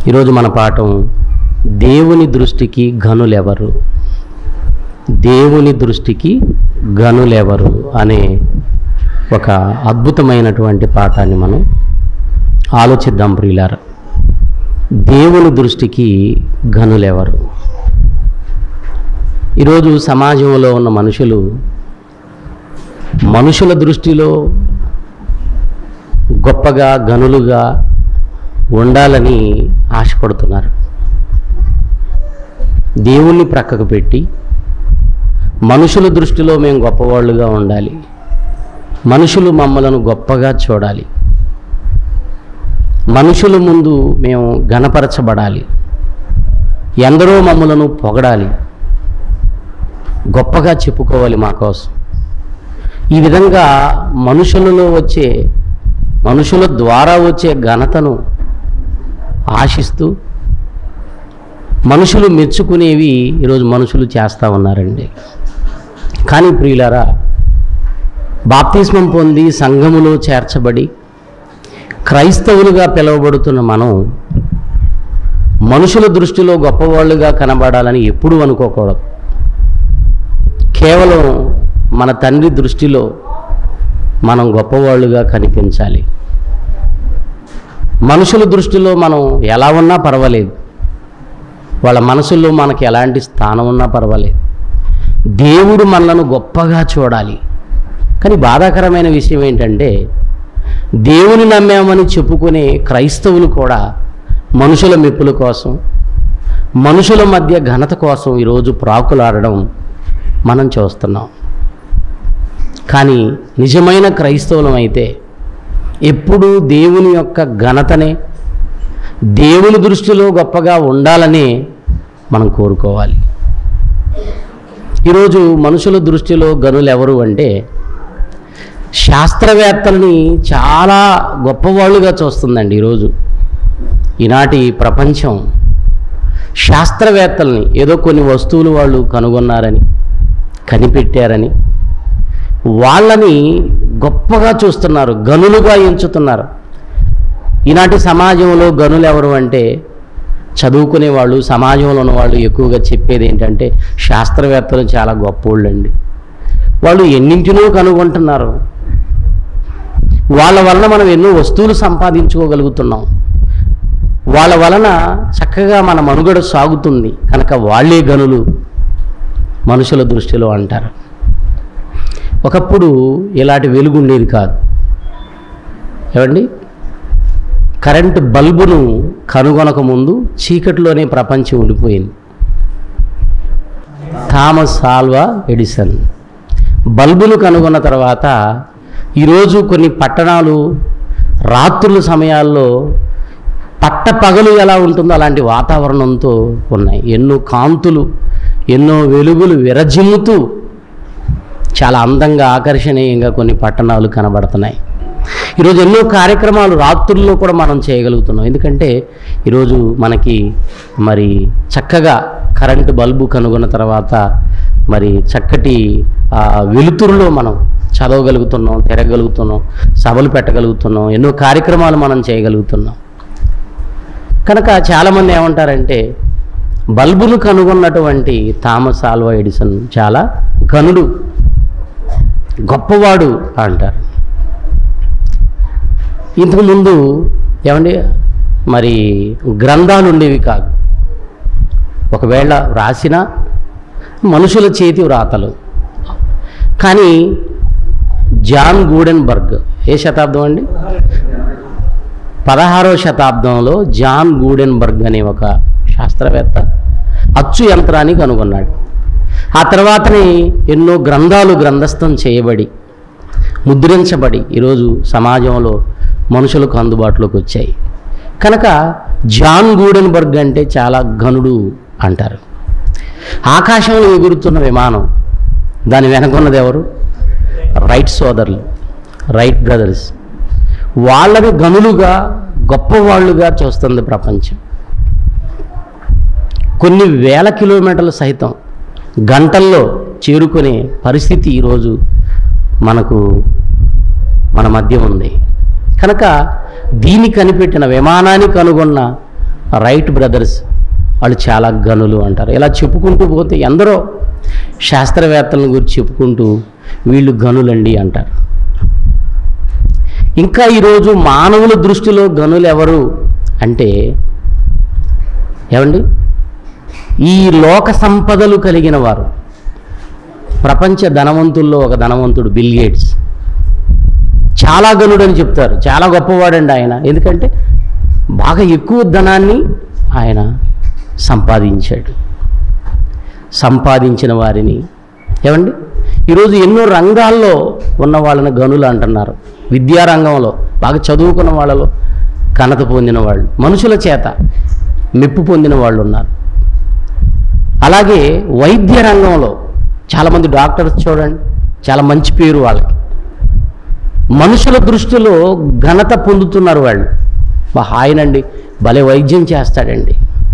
ఈరోజు మన పాఠం దేవుని దృష్టికి ఘనులెవరు దేవుని దృష్టికి ఘనులెవరు అనే ఒక అద్భుతమైనటువంటి పాఠాన్ని మనం ఆలోచిద్దాం ప్రియులార దేవుని దృష్టికి ఘనులెవరు ఈరోజు సమాజంలో ఉన్న మనుషులు మనుషుల దృష్టిలో గొప్పగా గనులుగా ఉండాలని ఆశపడుతున్నారు దేవుణ్ణి ప్రక్కకు పెట్టి మనుషుల దృష్టిలో మేము గొప్పవాళ్ళుగా ఉండాలి మనుషులు మమ్మలను గొప్పగా చూడాలి మనుషుల ముందు మేము గణపరచబడాలి ఎందరో మమ్మలను పొగడాలి గొప్పగా చెప్పుకోవాలి మా కోసం ఈ విధంగా మనుషులలో వచ్చే మనుషుల ద్వారా వచ్చే ఘనతను ఆశిస్తూ మనుషులు మెచ్చుకునేవి ఈరోజు మనుషులు చేస్తూ ఉన్నారండి కానీ ప్రియులారా బాప్తిస్మం పొంది సంఘములో చేర్చబడి క్రైస్తవులుగా పిలువబడుతున్న మనం మనుషుల దృష్టిలో గొప్పవాళ్ళుగా కనబడాలని ఎప్పుడూ అనుకోకూడదు కేవలం మన తండ్రి దృష్టిలో మనం గొప్పవాళ్ళుగా కనిపించాలి మనుషుల దృష్టిలో మనం ఎలా ఉన్నా పర్వాలేదు వాళ్ళ మనసుల్లో మనకి ఎలాంటి స్థానం ఉన్నా పర్వాలేదు దేవుడు మనలను గొప్పగా చూడాలి కానీ బాధాకరమైన విషయం ఏంటంటే దేవుని నమ్మామని చెప్పుకునే క్రైస్తవులు కూడా మనుషుల మెప్పుల కోసం మనుషుల మధ్య ఘనత కోసం ఈరోజు ప్రాకులాడడం మనం చూస్తున్నాం కానీ నిజమైన క్రైస్తవులం అయితే ఎప్పుడూ దేవుని యొక్క ఘనతనే దేవుని దృష్టిలో గొప్పగా ఉండాలనే మనం కోరుకోవాలి ఈరోజు మనుషుల దృష్టిలో గనులు ఎవరు అంటే శాస్త్రవేత్తల్ని చాలా గొప్పవాళ్ళుగా చూస్తుందండి ఈరోజు ఈనాటి ప్రపంచం శాస్త్రవేత్తల్ని ఏదో కొన్ని వస్తువులు వాళ్ళు కనుగొన్నారని కనిపెట్టారని వాళ్ళని గొప్పగా చూస్తున్నారు గనులుగా ఎంచుతున్నారు ఈనాటి సమాజంలో గనులు ఎవరు అంటే చదువుకునే వాళ్ళు సమాజంలో ఉన్న వాళ్ళు ఎక్కువగా చెప్పేది ఏంటంటే శాస్త్రవేత్తలు చాలా గొప్పోళ్ళండి వాళ్ళు ఎన్నింటినో కనుగొంటున్నారు వాళ్ళ వలన మనం ఎన్నో వస్తువులు సంపాదించుకోగలుగుతున్నాం వాళ్ళ వలన చక్కగా మన మనుగడ సాగుతుంది కనుక వాళ్ళే గనులు మనుషుల దృష్టిలో అంటారు ఒకప్పుడు ఇలాంటి వెలుగు ఉండేది కాదు ఏమండి కరెంటు బల్బును కనుగొనక ముందు చీకటిలోనే ప్రపంచం ఉండిపోయింది థామస్ ఆల్వా ఎడిసన్ బల్బును కనుగొన్న తర్వాత ఈరోజు కొన్ని పట్టణాలు రాత్రుల సమయాల్లో పట్ట పగలు ఎలా ఉంటుందో అలాంటి వాతావరణంతో ఉన్నాయి ఎన్నో కాంతులు ఎన్నో వెలుగులు విరజిమ్ముతూ చాలా అందంగా ఆకర్షణీయంగా కొన్ని పట్టణాలు కనబడుతున్నాయి ఈరోజు ఎన్నో కార్యక్రమాలు రాత్రుల్లో కూడా మనం చేయగలుగుతున్నాం ఎందుకంటే ఈరోజు మనకి మరి చక్కగా కరెంటు బల్బు కనుగొన్న తర్వాత మరి చక్కటి ఆ, వెలుతురులో మనం చదవగలుగుతున్నాం తిరగలుగుతున్నాం సభలు పెట్టగలుగుతున్నాం ఎన్నో కార్యక్రమాలు మనం చేయగలుగుతున్నాం కనుక చాలామంది ఏమంటారంటే బల్బును కనుగొన్నటువంటి థామస్ ఆల్వా ఎడిసన్ చాలా ఘనుడు గొప్పవాడు అంటారు ఇంతకుముందు ఏమండి మరి గ్రంథాలు ఉండేవి కాదు ఒకవేళ రాసిన మనుషుల చేతి వ్రాతలు కానీ జాన్ గూడెన్బర్గ్ ఏ శతాబ్దం అండి పదహారవ శతాబ్దంలో జాన్ గూడెన్బర్గ్ అనే ఒక శాస్త్రవేత్త అచ్చు యంత్రాన్ని కనుగొన్నాడు ఆ తర్వాతనే ఎన్నో గ్రంథాలు గ్రంథస్థం చేయబడి ముద్రించబడి ఈరోజు సమాజంలో మనుషులకు అందుబాటులోకి వచ్చాయి కనుక జాన్ గూడెన్బర్గ్ అంటే చాలా ఘనుడు అంటారు ఆకాశంలో ఎగురుతున్న విమానం దాని వెనకున్నది ఎవరు రైట్ సోదరులు రైట్ బ్రదర్స్ వాళ్ళని గనులుగా గొప్పవాళ్ళుగా చూస్తుంది ప్రపంచం కొన్ని వేల కిలోమీటర్లు సైతం గంటల్లో చేరుకునే పరిస్థితి ఈరోజు మనకు మన మధ్య ఉంది కనుక దీన్ని కనిపెట్టిన విమానాన్ని కనుగొన్న రైట్ బ్రదర్స్ వాళ్ళు చాలా గనులు అంటారు ఇలా చెప్పుకుంటూ పోతే ఎందరో శాస్త్రవేత్తలను గురించి చెప్పుకుంటూ వీళ్ళు గనులండి అంటారు ఇంకా ఈరోజు మానవుల దృష్టిలో గనులు ఎవరు అంటే ఏమండి ఈ లోక సంపదలు కలిగిన వారు ప్రపంచ ధనవంతుల్లో ఒక ధనవంతుడు బిల్ గేట్స్ చాలా గనుడని చెప్తారు చాలా గొప్పవాడండి ఆయన ఎందుకంటే బాగా ఎక్కువ ధనాన్ని ఆయన సంపాదించాడు సంపాదించిన వారిని ఏమండి ఈరోజు ఎన్నో రంగాల్లో ఉన్న వాళ్ళని గనులు అంటున్నారు విద్యారంగంలో బాగా చదువుకున్న వాళ్ళలో ఘనత పొందిన వాళ్ళు మనుషుల చేత మెప్పు పొందిన వాళ్ళు ఉన్నారు అలాగే వైద్య రంగంలో చాలామంది డాక్టర్స్ చూడండి చాలా మంచి పేరు వాళ్ళకి మనుషుల దృష్టిలో ఘనత పొందుతున్నారు వాళ్ళు బా ఆయనండి భలే వైద్యం చేస్తాడండి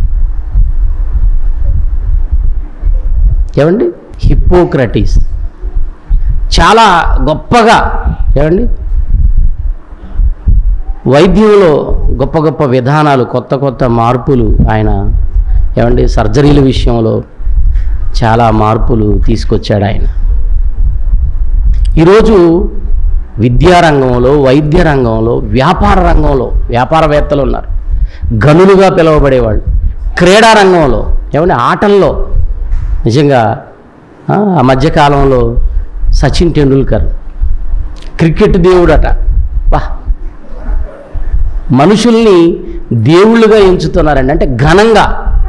ఏమండి హిప్పోక్రటీస్ చాలా గొప్పగా ఏమండి వైద్యంలో గొప్ప గొప్ప విధానాలు కొత్త కొత్త మార్పులు ఆయన ఏమండి సర్జరీల విషయంలో చాలా మార్పులు తీసుకొచ్చాడు ఆయన ఈరోజు విద్యారంగంలో వైద్య రంగంలో వ్యాపార రంగంలో వ్యాపారవేత్తలు ఉన్నారు గనులుగా పిలువబడేవాళ్ళు క్రీడా రంగంలో ఏమంటే ఆటల్లో నిజంగా ఆ ఆ మధ్యకాలంలో సచిన్ టెండూల్కర్ క్రికెట్ దేవుడట వా మనుషుల్ని దేవుళ్ళుగా ఎంచుతున్నారండి అంటే ఘనంగా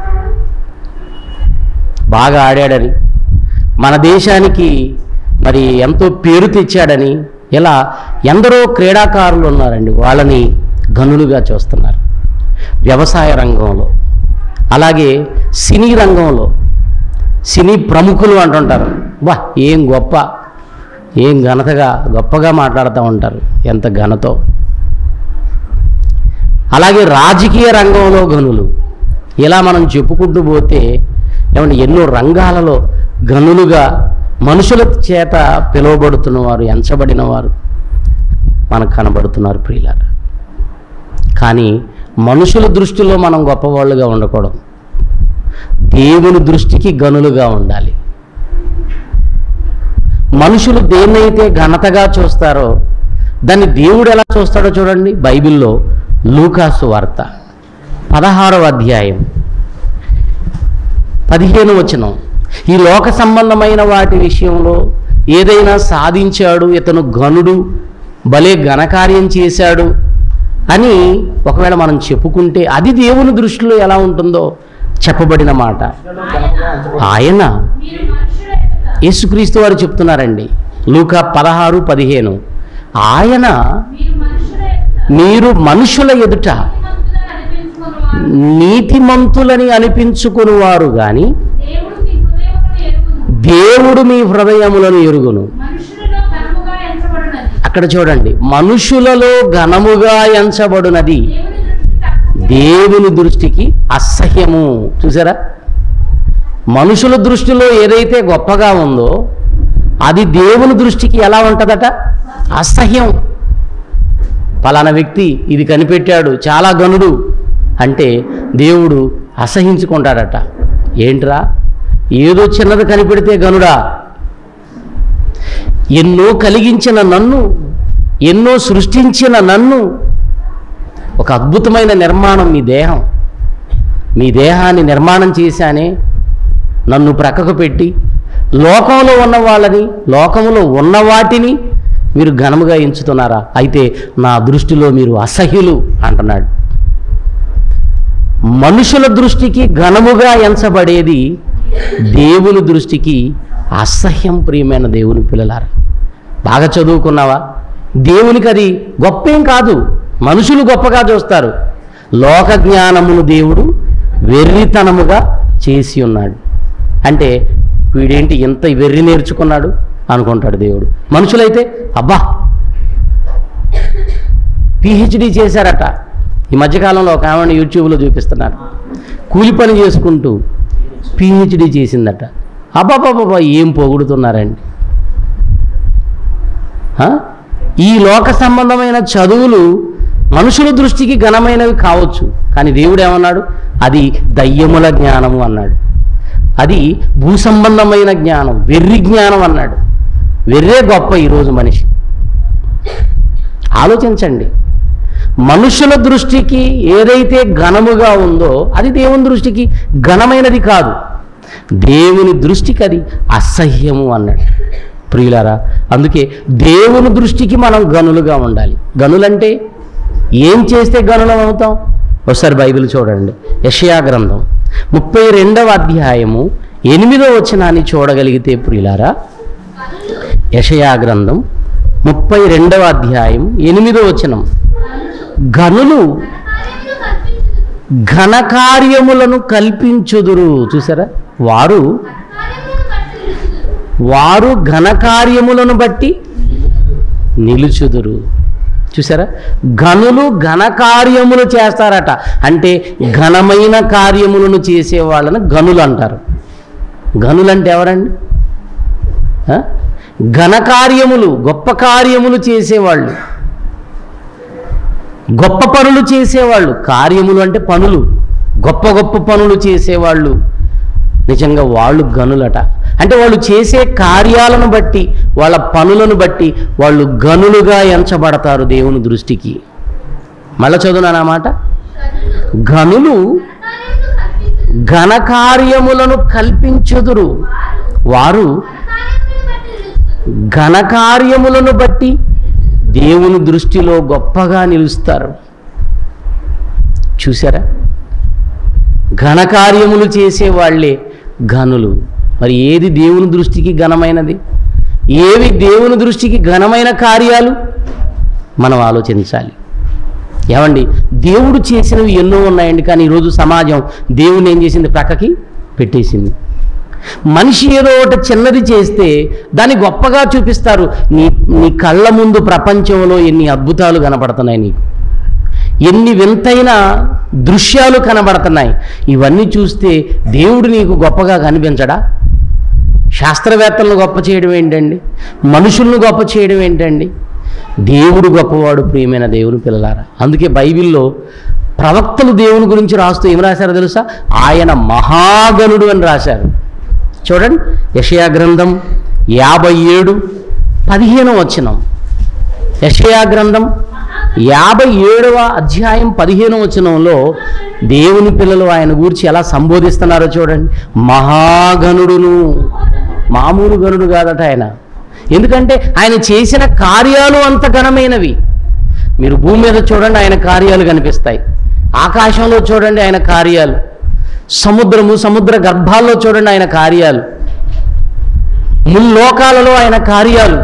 బాగా ఆడాడని మన దేశానికి మరి ఎంతో పేరు తెచ్చాడని ఇలా ఎందరో క్రీడాకారులు ఉన్నారండి వాళ్ళని గనులుగా చూస్తున్నారు వ్యవసాయ రంగంలో అలాగే సినీ రంగంలో సినీ ప్రముఖులు అంటుంటారు వా ఏం గొప్ప ఏం ఘనతగా గొప్పగా మాట్లాడుతూ ఉంటారు ఎంత ఘనతో అలాగే రాజకీయ రంగంలో గనులు ఇలా మనం చెప్పుకుంటూ పోతే ఏమంటే ఎన్నో రంగాలలో గనులుగా మనుషుల చేత పిలువబడుతున్న వారు ఎంచబడిన వారు మనకు కనబడుతున్నారు ప్రియులారా కానీ మనుషుల దృష్టిలో మనం గొప్పవాళ్ళుగా ఉండకూడదు దేవుని దృష్టికి గనులుగా ఉండాలి మనుషులు దేన్నైతే ఘనతగా చూస్తారో దాన్ని దేవుడు ఎలా చూస్తాడో చూడండి బైబిల్లో లూకాసు వార్త పదహారవ అధ్యాయం పదిహేను వచనం ఈ లోక సంబంధమైన వాటి విషయంలో ఏదైనా సాధించాడు ఇతను గనుడు భలే ఘనకార్యం చేశాడు అని ఒకవేళ మనం చెప్పుకుంటే అది దేవుని దృష్టిలో ఎలా ఉంటుందో చెప్పబడిన మాట ఆయన మీరు మనుషుల ఎదుట యేసుక్రీస్తు వారు చెప్తున్నారండి లూకా పదహారు పదిహేను ఆయన మీరు మనుషుల ఎదుట మీరు మనుషుల ఎదుట నీతిమంతులుగా అనిపించుకున్నవారు నీతిమంతులని అనిపించుకునివారు గాని దేవుడు మీ హృదయములను ఎరుగును దేవుడు మీ హృదయములను ఎరుగును మనుషులలో ఘనముగా ఎంచబడినది అక్కడ చూడండి మనుషులలో ఘనముగా ఎంచబడునది దేవుని దేవుని దృష్టి తక్కువ దృష్టికి అసహ్యము చూసారా మనుషుల దృష్టిలో ఏదైతే గొప్పగా ఉందో అది దేవుని దృష్టికి ఎలా ఉంటుందట అసహ్యం పలానా వ్యక్తి ఇది కనిపెట్టాడు చాలా గనుడు అంటే దేవుడు అసహించుకుంటాడట ఏంట్రా ఏదో చిన్నది కనిపెడితే గనుడా ఎన్నో కలిగించిన నన్ను ఎన్నో సృష్టించిన నన్ను ఒక అద్భుతమైన నిర్మాణం మీ దేహం మీ దేహాన్ని నిర్మాణం చేశానే నన్ను ప్రక్కకు పెట్టి లోకంలో ఉన్న వాళ్ళని లోకంలో ఉన్న వాటిని మీరు ఘనముగా ఎంచుతున్నారా అయితే నా దృష్టిలో మీరు అసహ్యులు అంటున్నాడు మనుషుల దృష్టికి ఘనముగా ఎంచబడేది దేవుని దృష్టికి అసహ్యం ప్రియమైన దేవుని పిల్లలారా బాగా చదువుకున్నావా దేవునికి అది గొప్పేం కాదు మనుషులు గొప్పగా చూస్తారు లోక జ్ఞానమును దేవుడు వెర్రితనముగా చేసి ఉన్నాడు అంటే వీడేంటి ఎంత వెర్రి నేర్చుకున్నాడు అనుకుంటాడు దేవుడు మనుషులైతే అబ్బా పిహెచ్డి చేశారట ఈ మధ్యకాలంలో ఒక ఆమెను యూట్యూబ్లో చూపిస్తున్నారు కూలి పని చేసుకుంటూ పిహెచ్డి చేసిందట అబ్బాబాబా ఏం పొగుడుతున్నారండి ఆ? ఈ లోక సంబంధమైన చదువులు మనుషుల దృష్టికి ఘనమైనవి కావచ్చు కానీ దేవుడు ఏమన్నాడు అది దయ్యముల జ్ఞానము అన్నాడు అది భూ సంబంధమైన జ్ఞానం వెర్రి జ్ఞానం అన్నాడు వెర్రే గొప్ప ఈరోజు మనిషి ఆలోచించండి మనుషుల దృష్టికి ఏదైతే ఘనముగా ఉందో అది దేవుని దృష్టికి ఘనమైనది కాదు దేవుని దృష్టికి అది అసహ్యము అన్నాడు ప్రియులారా అందుకే దేవుని దృష్టికి మనం గనులుగా ఉండాలి గనులంటే ఏం చేస్తే గనులం అవుతాం ఒకసారి బైబిల్ చూడండి యషయా గ్రంథం ముప్పై రెండవ అధ్యాయము ఎనిమిదో వచనాన్ని చూడగలిగితే ప్రియులారా యషయా గ్రంథం ముప్పై రెండవ అధ్యాయం ఎనిమిదో వచనం గనులు కార్యములు కల్పించుదురు. ఘనకార్యములను కల్పించుదురు చూసారా వారు కార్యములను బట్టి నిలుచుదురు. వారు ఘనకార్యములను బట్టి నిలుచుదురు చూసారా ఘనులు ఘనకార్యములు చేస్తారట అంటే ఘనమైన కార్యములను చేసే వాళ్ళని గనులు అంటారు గనులంటే ఎవరండి ఆ? ఘనకార్యములు గొప్ప కార్యములు చేసేవాళ్ళు గొప్ప పనులు చేసేవాళ్ళు కార్యములు అంటే పనులు గొప్ప గొప్ప పనులు చేసేవాళ్ళు నిజంగా వాళ్ళు గనులట అంటే వాళ్ళు చేసే కార్యాలను బట్టి వాళ్ళ పనులను బట్టి వాళ్ళు గనులుగా ఎంచబడతారు దేవుని దృష్టికి మళ్ళా చదువునా మాట గనులు కార్యములు కల్పించుదురు. ఘనకార్యములను కల్పించుదురు వారు కార్యములను బట్టి నిలుచుదురు. ఘనకార్యములను బట్టి దేవుని దృష్టిలో గొప్పగా నిలుస్తారు చూసారా ఘనకార్యములు చేసే వాళ్ళే ఘనులు మరి ఏది దేవుని దృష్టికి ఘనమైనది ఏవి దేవుని దృష్టికి ఘనమైన కార్యాలు మనం ఆలోచించాలి ఏమండి దేవుడు చేసినవి ఎన్నో ఉన్నాయండి కానీ ఈరోజు సమాజం దేవుని ఏం చేసింది ప్రక్కకి పెట్టేసింది మనిషి ఏదో ఒకటి చిన్నది చేస్తే దాన్ని గొప్పగా చూపిస్తారు నీ నీ కళ్ళ ముందు ప్రపంచంలో ఎన్ని అద్భుతాలు కనబడుతున్నాయి నీకు ఎన్ని వింతైన దృశ్యాలు కనబడుతున్నాయి ఇవన్నీ చూస్తే దేవుడు నీకు గొప్పగా కనిపించడా శాస్త్రవేత్తలను గొప్ప చేయడం ఏంటండి మనుషులను గొప్ప చేయడం ఏంటండి దేవుడు గొప్పవాడు ప్రియమైన దేవుని పిల్లలారా అందుకే బైబిల్లో ప్రవక్తలు దేవుని గురించి రాస్తూ ఏం రాశారో తెలుసా ఆయన మహాగణుడు అని రాశారు చూడండి యషయా గ్రంథం యాభై ఏడు పదిహేను వచనం యషయా గ్రంథం యాభై ఏడవ అధ్యాయం పదిహేను వచనంలో దేవుని పిల్లలు ఆయన గురించి ఎలా సంబోధిస్తున్నారో చూడండి మహాగణుడును మామూలు గనుడు కాదట ఆయన ఎందుకంటే ఆయన చేసిన కార్యాలు అంత ఘనమైనవి మీరు భూమి మీద చూడండి ఆయన కార్యాలు కనిపిస్తాయి ఆకాశంలో చూడండి ఆయన కార్యాలు సముద్రము సముద్ర గర్భాల్లో చూడండి ఆయన కార్యాలు ముల్లోకాలలో ఆయన కార్యాలు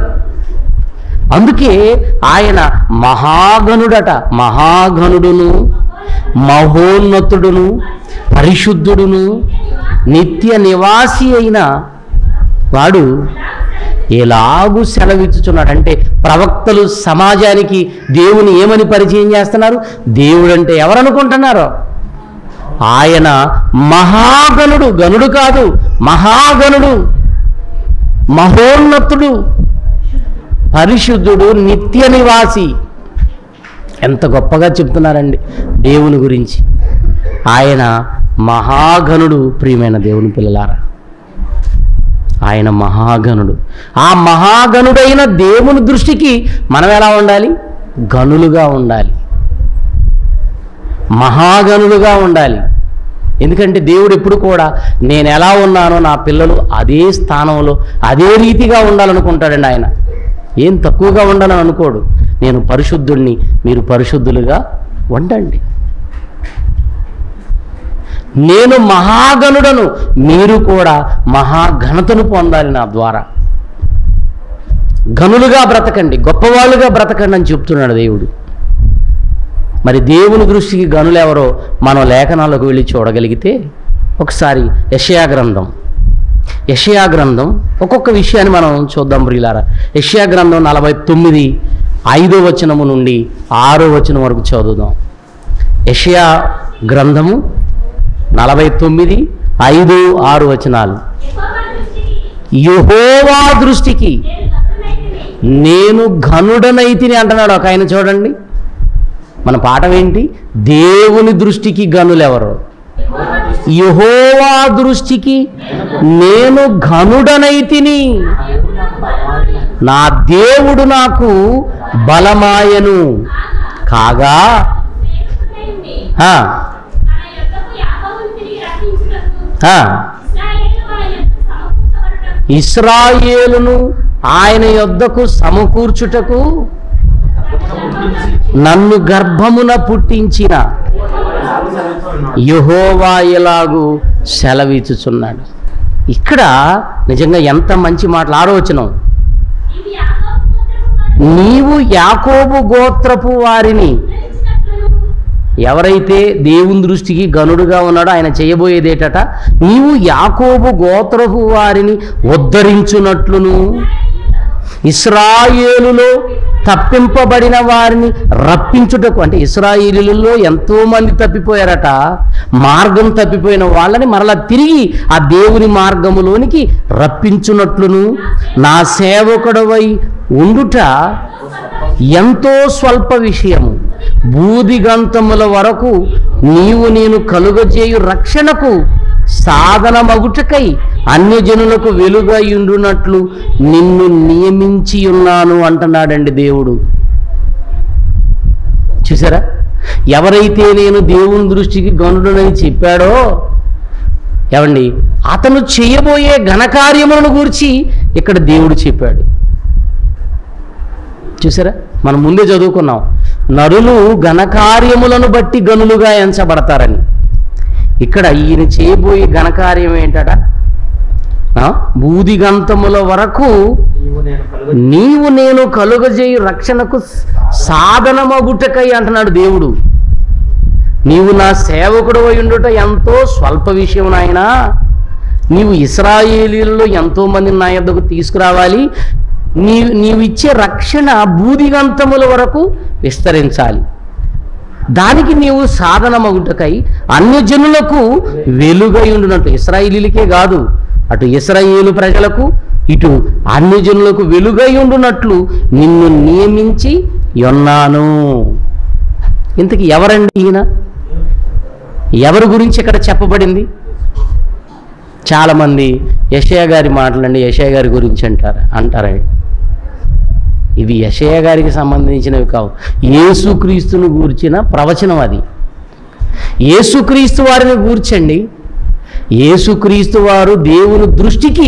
అందుకే ఆయన మహాగణుడట మహాగణుడును మహోన్నతుడును పరిశుద్ధుడును నిత్య నివాసి అయిన వాడు ఎలాగూ సెలవిచ్చుచున్నాడు అంటే ప్రవక్తలు సమాజానికి దేవుని ఏమని పరిచయం చేస్తున్నారు దేవుడు అంటే ఎవరనుకుంటున్నారో ఆయన మహాగణుడు గనుడు కాదు మహాగణుడు మహోన్నతుడు పరిశుద్ధుడు నిత్య నివాసి ఎంత గొప్పగా చెప్తున్నారండి దేవుని గురించి ఆయన మహాగణుడు ప్రియమైన దేవుని పిల్లలారా ఆయన మహాగణుడు ఆ మహాగణుడైన దేవుని దృష్టికి మనం ఎలా ఉండాలి గనులుగా ఉండాలి మహాగణులుగా ఉండాలి ఎందుకంటే దేవుడు ఎప్పుడు కూడా నేను ఎలా ఉన్నానో నా పిల్లలు అదే స్థానంలో అదే రీతిగా ఉండాలనుకుంటాడండి ఆయన ఏం తక్కువగా ఉండాలని అనుకోడు నేను పరిశుద్ధుణ్ణి మీరు పరిశుద్ధులుగా ఉండండి నేను మహాగణుడను మీరు కూడా మహాఘనతను పొందాలి నా ద్వారా గనులుగా బ్రతకండి గొప్పవాళ్ళుగా బ్రతకండి అని చెప్తున్నాడు దేవుడు మరి దేవుని దృష్టికి గనులెవరో మనం లేఖనాలకు వెళ్ళి చూడగలిగితే ఒకసారి యషయా గ్రంథం యషయా గ్రంథం ఒక్కొక్క విషయాన్ని మనం చూద్దాం ప్రియులారా యషయా గ్రంథం నలభై తొమ్మిది ఐదో వచనము నుండి ఆరో వచనం వరకు చదువుదాం యషయా గ్రంథము నలభై తొమ్మిది ఐదు ఆరు వచనాలు యెహోవా దృష్టికి యహోవా దృష్టికి నేను గర్భమైతిని. నేను ఘనుడనైతిని అంటున్నాడు ఒక ఆయన చూడండి మన పాఠం ఏంటి దేవుని దృష్టికి గనులెవరు యహోవా దృష్టికి నేను ఘనుడనైతిని నా దేవుడు నాకు బలమాయను కాగా సేవకుడైంది. ఆ, తన యొద్దకు యాకోబును తిరిగి రప్పించుటకు ఆ, ఇశ్రాయేలు వారి యొద్దకు సమకూర్చబడుటకు ఇస్రాయేలును ఆయన యొద్దకు సమకూర్చుటకు నన్ను గర్భమున పుట్టించిన యహోవా ఎలాగు సెలవిచ్చుచున్నాడు ఇక్కడ నిజంగా ఎంత మంచి మాటలు ఆలోచన నీవు యాకోబు గోత్రపు వారిని నీవు యాకోబు గోత్రపు వారిని ఉద్ధరించినట్లును ఎవరైతే దేవుని దృష్టికి గనుడుగా ఉన్నాడో ఆయన చేయబోయేదేటట నీవు యాకోబు గోత్రపు వారిని ఉద్ధరించునట్లును ఇస్రాయేలులో తప్పింపబడిన వారిని రప్పించుటకు అంటే ఇస్రాయేలులలో ఎంతో మంది తప్పిపోయారట మార్గం తప్పిపోయిన వాళ్ళని మరలా తిరిగి ఆ దేవుని మార్గములోనికి రప్పించునట్లును నా సేవకుడవై ఉండుట ఎంతో స్వల్ప విషయము బూదిగంతముల వరకు నీవు నేను కలుగజేయు రక్షణకు సాధనమగుటకై అన్యజనులకు వెలుగై ఉండునట్లు నిన్ను నియమించి ఉన్నాను అంటున్నాడండి దేవుడు చూసారా ఎవరైతే నేను దేవుని దృష్టికి గనుడనని చెప్పాడో ఏమండి అతను చేయబోయే ఘనకార్యములను గురించి ఇక్కడ దేవుడు చెప్పాడు చూసారా మనం ముందే చదువుకున్నాం నరులు ఘనకార్యములను బట్టి గనులుగా ఎంచబడతారని ఇక్కడ ఈయన చేయబోయే ఘనకార్యం ఏంటట ఆ? బూదిగంతముల వరకు నీవు నేను కలుగు నీవు నేను కలుగజేయు రక్షణకు సాధనమగుటకై అంటున్నాడు దేవుడు నీవు నా సేవకుడు ఉండుట ఎంతో స్వల్ప విషయం నాయనా నీవు ఇస్రాయేలీలలో ఎంతో మందిని నా యొద్దకు తీసుకురావాలి నీ నీవు ఇచ్చే రక్షణ బూదిగంతముల వరకు విస్తరించాలి దానికి నీవు సాధనమగుటకై అన్యజనులకు వెలుగై ఉండునట్టు ఇస్రాయేలీలకే కాదు అటు ఇస్రాయేలు ప్రజలకు ఇటు అన్యజనులకు వెలుగై ఉండునట్లు నిన్ను నియమించి ఉన్నాను ఇంతకి ఎవరండి ఈయన ఎవరి గురించి ఇక్కడ చెప్పబడింది చాలామంది యషయ గారి మాటలండి యషయ గారి గురించి అంటారు అంటారండి ఇవి యషయ గారికి సంబంధించినవి కావు యేసుక్రీస్తును గూర్చిన ప్రవచనం అది యేసుక్రీస్తు వారిని గూర్చండి యేసుక్రీస్తు వారు దేవుని దృష్టికి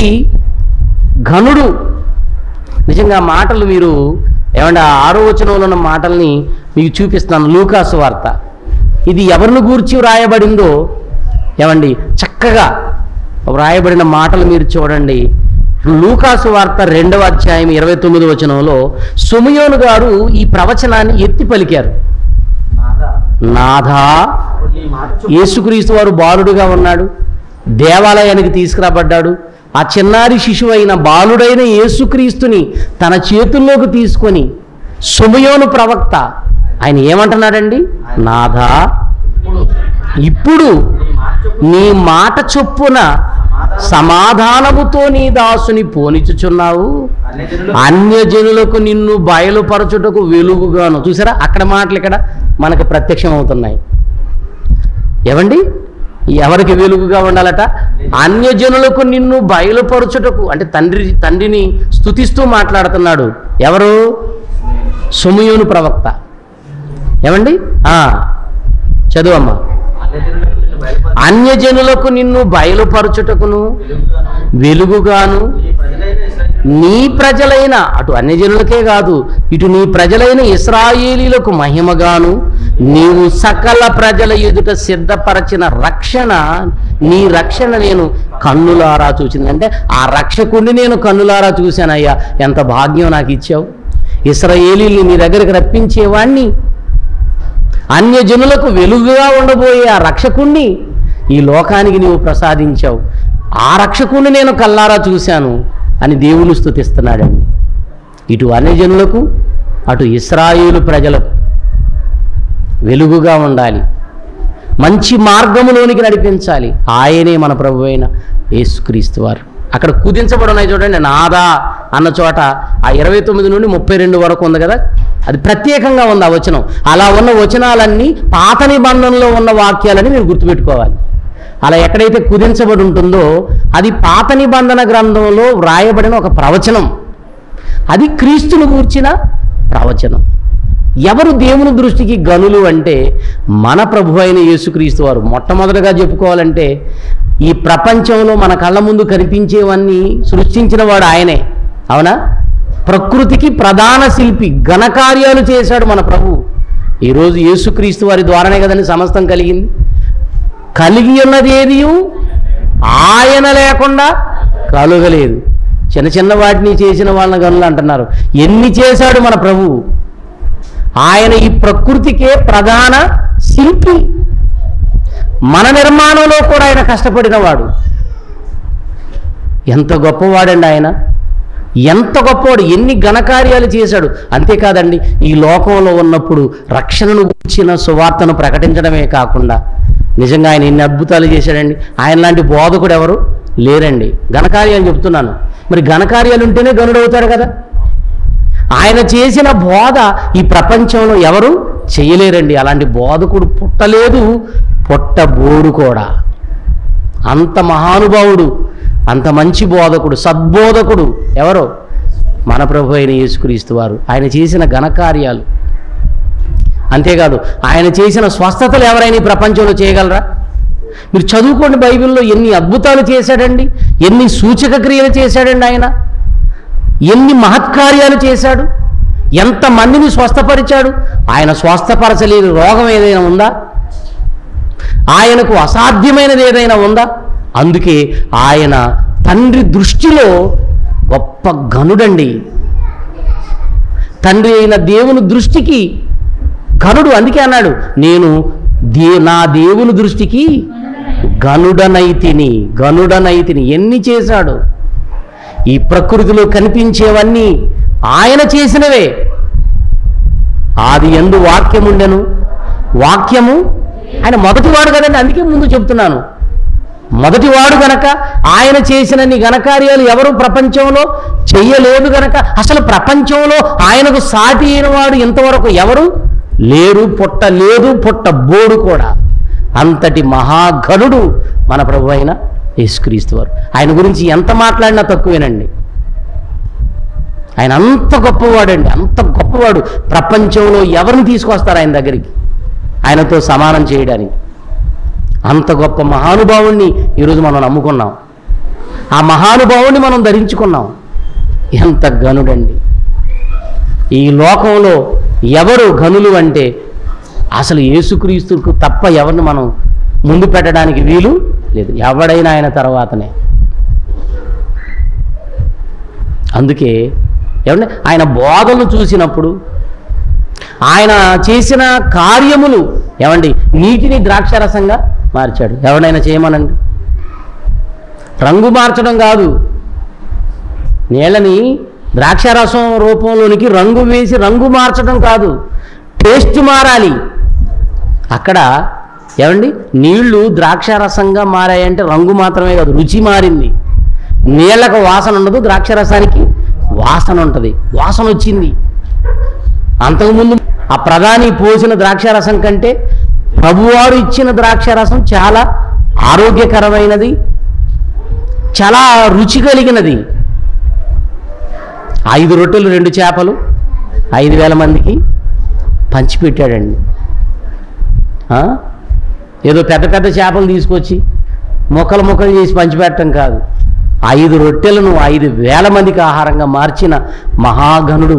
ఘనుడు నిజంగా ఆ మాటలు మీరు ఏమంటే ఆ ఆరో వచనంలో ఉన్న మాటల్ని మీకు చూపిస్తాను లూకాసు వార్త ఇది ఎవరిని గూర్చి వ్రాయబడిందో ఏమండి చక్కగా వ్రాయబడిన మాటలు మీరు చూడండి లూకాసు వార్త రెండవ అధ్యాయం ఇరవై తొమ్మిది వచనంలో సుమయోను గారు ఈ ప్రవచనాన్ని ఎత్తి పలికారు నాదా నాథా నీ మాట చొప్పున యేసుక్రీస్తు వారు బాలుడుగా ఉన్నాడు దేవాలయానికి తీసుకురాబడ్డాడు ఆ చిన్నారి శిశువు అయిన బాలుడైన యేసుక్రీస్తుని తన చేతుల్లోకి తీసుకొని సుమయోను ప్రవక్త ఆయన ఏమంటున్నాడండి నాథా ఇప్పుడు ఇప్పుడు నీ మాట చొప్పున నీ మాట చొప్పున సమాధానముతో నీ దాసుని పోనిచుచున్నావు అన్యజనులు అన్యజనులకు నిన్ను బయలుపరచుటకు వెలుగుగాను చూసారా అక్కడ మాటలు ఇక్కడ మనకు ప్రత్యక్షం అవుతున్నాయి ఏవండి ఎవరికి వెలుగుగా ఉండాలట అన్యజనులకు నిన్ను బయలుపరచుటకు అంటే తండ్రి తండ్రిని స్తుతిస్తూ మాట్లాడుతున్నాడు ఎవరు సుమయోను ప్రవక్త ఏమండి ఆ, చదువమ్మా అన్యజనులకు నిన్ను అన్యజనులకు నిన్ను బయలుపరచు బయలుపరచుటకును వెలుగుగాను వెలుగుగాను నీ ప్రజలైన ఇశ్రాయేలు నీ ప్రజలైన అటు అన్యజనులకే కాదు ఇటు నీ ప్రజలైన ఇస్రాయేలీలకు మహిమగాను నీవు సకల ప్రజల ఎదుట సిద్ధపరచిన రక్షణ నీ రక్షణ నేను కన్నులారా చూసింది అంటే ఆ రక్షకుడిని నేను కన్నులారా చూశానయ్యా ఎంత భాగ్యం నాకు ఇచ్చావు ఇస్రాయేలీని నీ దగ్గరికి రప్పించేవాణ్ణి అన్యజనులకు వెలుగుగా ఉండబోయే ఆ రక్షకుణ్ణి ఈ లోకానికి నీవు ప్రసాదించావు ఆ రక్షకుణ్ణి నేను కల్లారా చూశాను అని దేవుని స్తుతిస్తున్నాడండి ఇటు అన్యజనులకు అటు ఇస్రాయేలు ప్రజలకు వెలుగుగా ఉండాలి మంచి మార్గములోనికి నడిపించాలి ఆయనే మన ప్రభు అయిన యేసుక్రీస్తు వారు అక్కడ కుదించబడి ఉన్నాయి చూడండి నాదా అన్న చోట ఆ ఇరవై తొమ్మిది నుండి ముప్పై రెండు వరకు ఉంది కదా అది ప్రత్యేకంగా ఉంది ఆ వచనం అలా ఉన్న వచనాలన్నీ పాత నిబంధనలో ఉన్న వాక్యాలని మీరు గుర్తుపెట్టుకోవాలి అలా ఎక్కడైతే కుదించబడి ఉంటుందో అది పాత నిబంధన గ్రంథంలో వ్రాయబడిన ఒక ప్రవచనం అది క్రీస్తును గూర్చిన ప్రవచనం ఎవరు దేవుని దృష్టికి గనులు అంటే మన ప్రభు అయిన యేసుక్రీస్తు వారు మొట్టమొదటగా చెప్పుకోవాలంటే ఈ ప్రపంచంలో మన కళ్ళ ముందు కనిపించేవన్నీ సృష్టించిన వాడు ఆయనే అవునా ప్రకృతికి ప్రధాన శిల్పి ఘనకార్యాలు చేశాడు మన ప్రభు ఈరోజు యేసుక్రీస్తు వారి ద్వారానే కదండి సమస్తం కలిగింది కలిగి ఉన్నది ఏది ఆయన లేకుండా కలుగలేదు చిన్న చిన్న వాటిని చేసిన వాళ్ళని గనులు అంటున్నారు ఎన్ని చేశాడు మన ప్రభువు ఆయన ఈ ప్రకృతికే ప్రధాన శిల్పి మన నిర్మాణంలో కూడా ఆయన కష్టపడినవాడు ఎంత గొప్పవాడండి ఆయన ఎంత గొప్పవాడు ఎన్ని ఘనకార్యాలు చేశాడు అంతేకాదండి ఈ లోకంలో ఉన్నప్పుడు రక్షణను గురించిన సువార్తను ప్రకటించడమే కాకుండా నిజంగా ఆయన ఎన్ని అద్భుతాలు చేశాడండి ఆయన లాంటి బోధకుడు ఎవరు లేరండి ఘనకార్యాలు చెప్తున్నాను మరి ఘనకార్యాలు ఉంటేనే గనుడవుతాడు కదా ఆయన చేసిన బోధ ఈ ప్రపంచంలో ఎవరు చేయలేరండి అలాంటి బోధకుడు పుట్టలేదు పుట్టబోడు కూడా అంత మహానుభావుడు అంత మంచి బోధకుడు సద్బోధకుడు ఎవరో మన ప్రభు అయిన యేసుక్రీస్తు వారు ఆయన చేసిన ఘనకార్యాలు అంతేకాదు ఆయన చేసిన స్వస్థతలు ఎవరైనా ఈ ప్రపంచంలో చేయగలరా మీరు చదువుకోండి బైబిల్లో ఎన్ని అద్భుతాలు చేశాడండి ఎన్ని సూచక క్రియలు చేశాడండి ఆయన ఎన్ని మహత్కార్యాలు చేశాడు ఎంతమందిని స్వస్థపరిచాడు ఆయన స్వస్థపరచలేని రోగం ఏదైనా ఉందా ఆయనకు అసాధ్యమైనది ఏదైనా ఉందా అందుకే ఆయన తండ్రి దృష్టిలో గొప్ప గనుడండి తండ్రి అయిన దేవుని దృష్టికి గనుడు అందుకే అన్నాడు నేను దే నా దేవుని దృష్టికి గనుడనైతిని గనుడనైతిని ఎన్ని చేశాడు ఈ ప్రకృతిలో కనిపించేవన్నీ ఆయన చేసినవే ఆది ఎందు వాక్యముండెను వాక్యము ఆయన మొదటివాడు కదండి అందుకే ముందు చెప్తున్నాను మొదటివాడు గనక ఆయన చేసినన్ని ఘనకార్యాలు ఎవరు ప్రపంచంలో చెయ్యలేదు గనక అసలు ప్రపంచంలో ఆయనకు సాటి అయిన వాడు ఇంతవరకు ఎవరు లేరు పుట్ట లేదు పుట్ట బోడు కూడా అంతటి మహాఘనుడు మన ప్రభు అయిన యేసుక్రీస్తు వారు ఆయన గురించి ఎంత మాట్లాడినా తక్కువేనండి ఆయన అంత గొప్పవాడండి అంత గొప్పవాడు ప్రపంచంలో ఎవరిని తీసుకొస్తారు ఆయన దగ్గరికి ఆయనతో సమానం చేయడానికి అంత గొప్ప మహానుభావుణ్ణి ఈరోజు మనం నమ్ముకున్నాం ఆ మహానుభావుణ్ణి మనం ధరించుకున్నాం ఎంత గనుడండి ఈ లోకంలో ఎవరు గనులు అంటే అసలు యేసుక్రీస్తుకు తప్ప ఎవరిని మనం ముందు పెట్టడానికి వీలు లేదు ఎవడైనా ఆయన తర్వాతనే అందుకే ఏమంటే ఆయన బోధలు చూసినప్పుడు ఆయన చేసిన కార్యములు ఏమండి నీటిని ద్రాక్షరసంగా మార్చాడు ఎవడైనా చేయమనండి రంగు మార్చడం కాదు నీళ్ళని ద్రాక్షరసం రూపంలోనికి రంగు వేసి రంగు మార్చడం కాదు టేస్ట్ మారాలి అక్కడ ఏమండి నీళ్లు ద్రాక్షరసంగా మారాయంటే రంగు మాత్రమే కాదు రుచి మారింది నీళ్ళకు వాసన ఉండదు ద్రాక్షరసానికి వాసన ఉంటుంది వాసన వచ్చింది అంతకుముందు ఆ ప్రధాని పోసిన ద్రాక్షారసం కంటే ప్రభువారు ఇచ్చిన ద్రాక్షారసం చాలా ఆరోగ్యకరమైనది చాలా రుచి కలిగినది ఐదు రొట్టెలు రెండు చేపలు ఐదు వేల మందికి పంచిపెట్టాడండి ఆ? ఏదో పెద్ద పెద్ద చేపలు తీసుకొచ్చి మొక్కలు మొక్కలు చేసి పంచిపెట్టడం కాదు ఐదు రొట్టెలను ఐదు వేల మందికి ఆహారంగా మార్చిన మహాగణుడు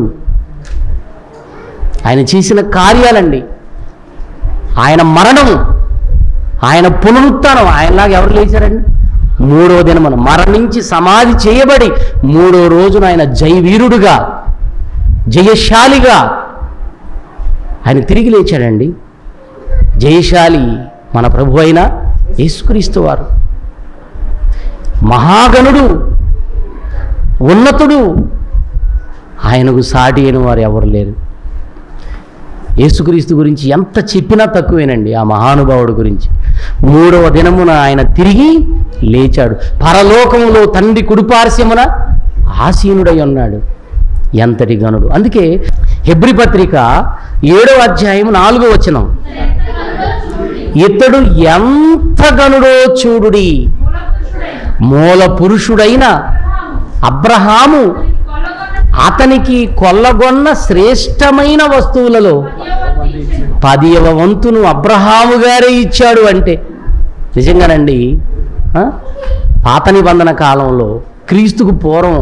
ఆయన చేసిన కార్యాలండి ఆయన మరణం ఆయన పునరుత్థానం ఆయనలాగా ఎవరు లేచారండి మూడో దినమున మరణించి సమాధి చేయబడి మూడో రోజున ఆయన జయవీరుడుగా జయశాలిగా ఆయన తిరిగి లేచాడండి జయశాలి మన ప్రభు అయిన యేసుక్రీస్తు వారు మహాగణుడు ఉన్నతుడు ఆయనకు సాటి అయిన వారు ఎవరు లేరు యేసుక్రీస్తు గురించి ఎంత చెప్పినా తక్కువేనండి ఆ మహానుభావుడు గురించి మూడవ దినమున ఆయన తిరిగి లేచాడు పరలోకములో తండ్రి కుడిపార్శ్వమున ఆసీనుడై ఉన్నాడు ఎంతటి గనుడు అందుకే హెబ్రి పత్రిక ఏడో అధ్యాయం నాలుగో వచనం ఇతడు ఎంత గనుడో చూడుడి మూల పురుషుడైన అబ్రహాము అతనికి కొల్లగొన్న శ్రేష్టమైన వస్తువులలో పదియవ వంతును అబ్రహాము గారే ఇచ్చాడు అంటే నిజంగానండి ఆ? పాత నిబంధన కాలంలో క్రీస్తుకు పూర్వం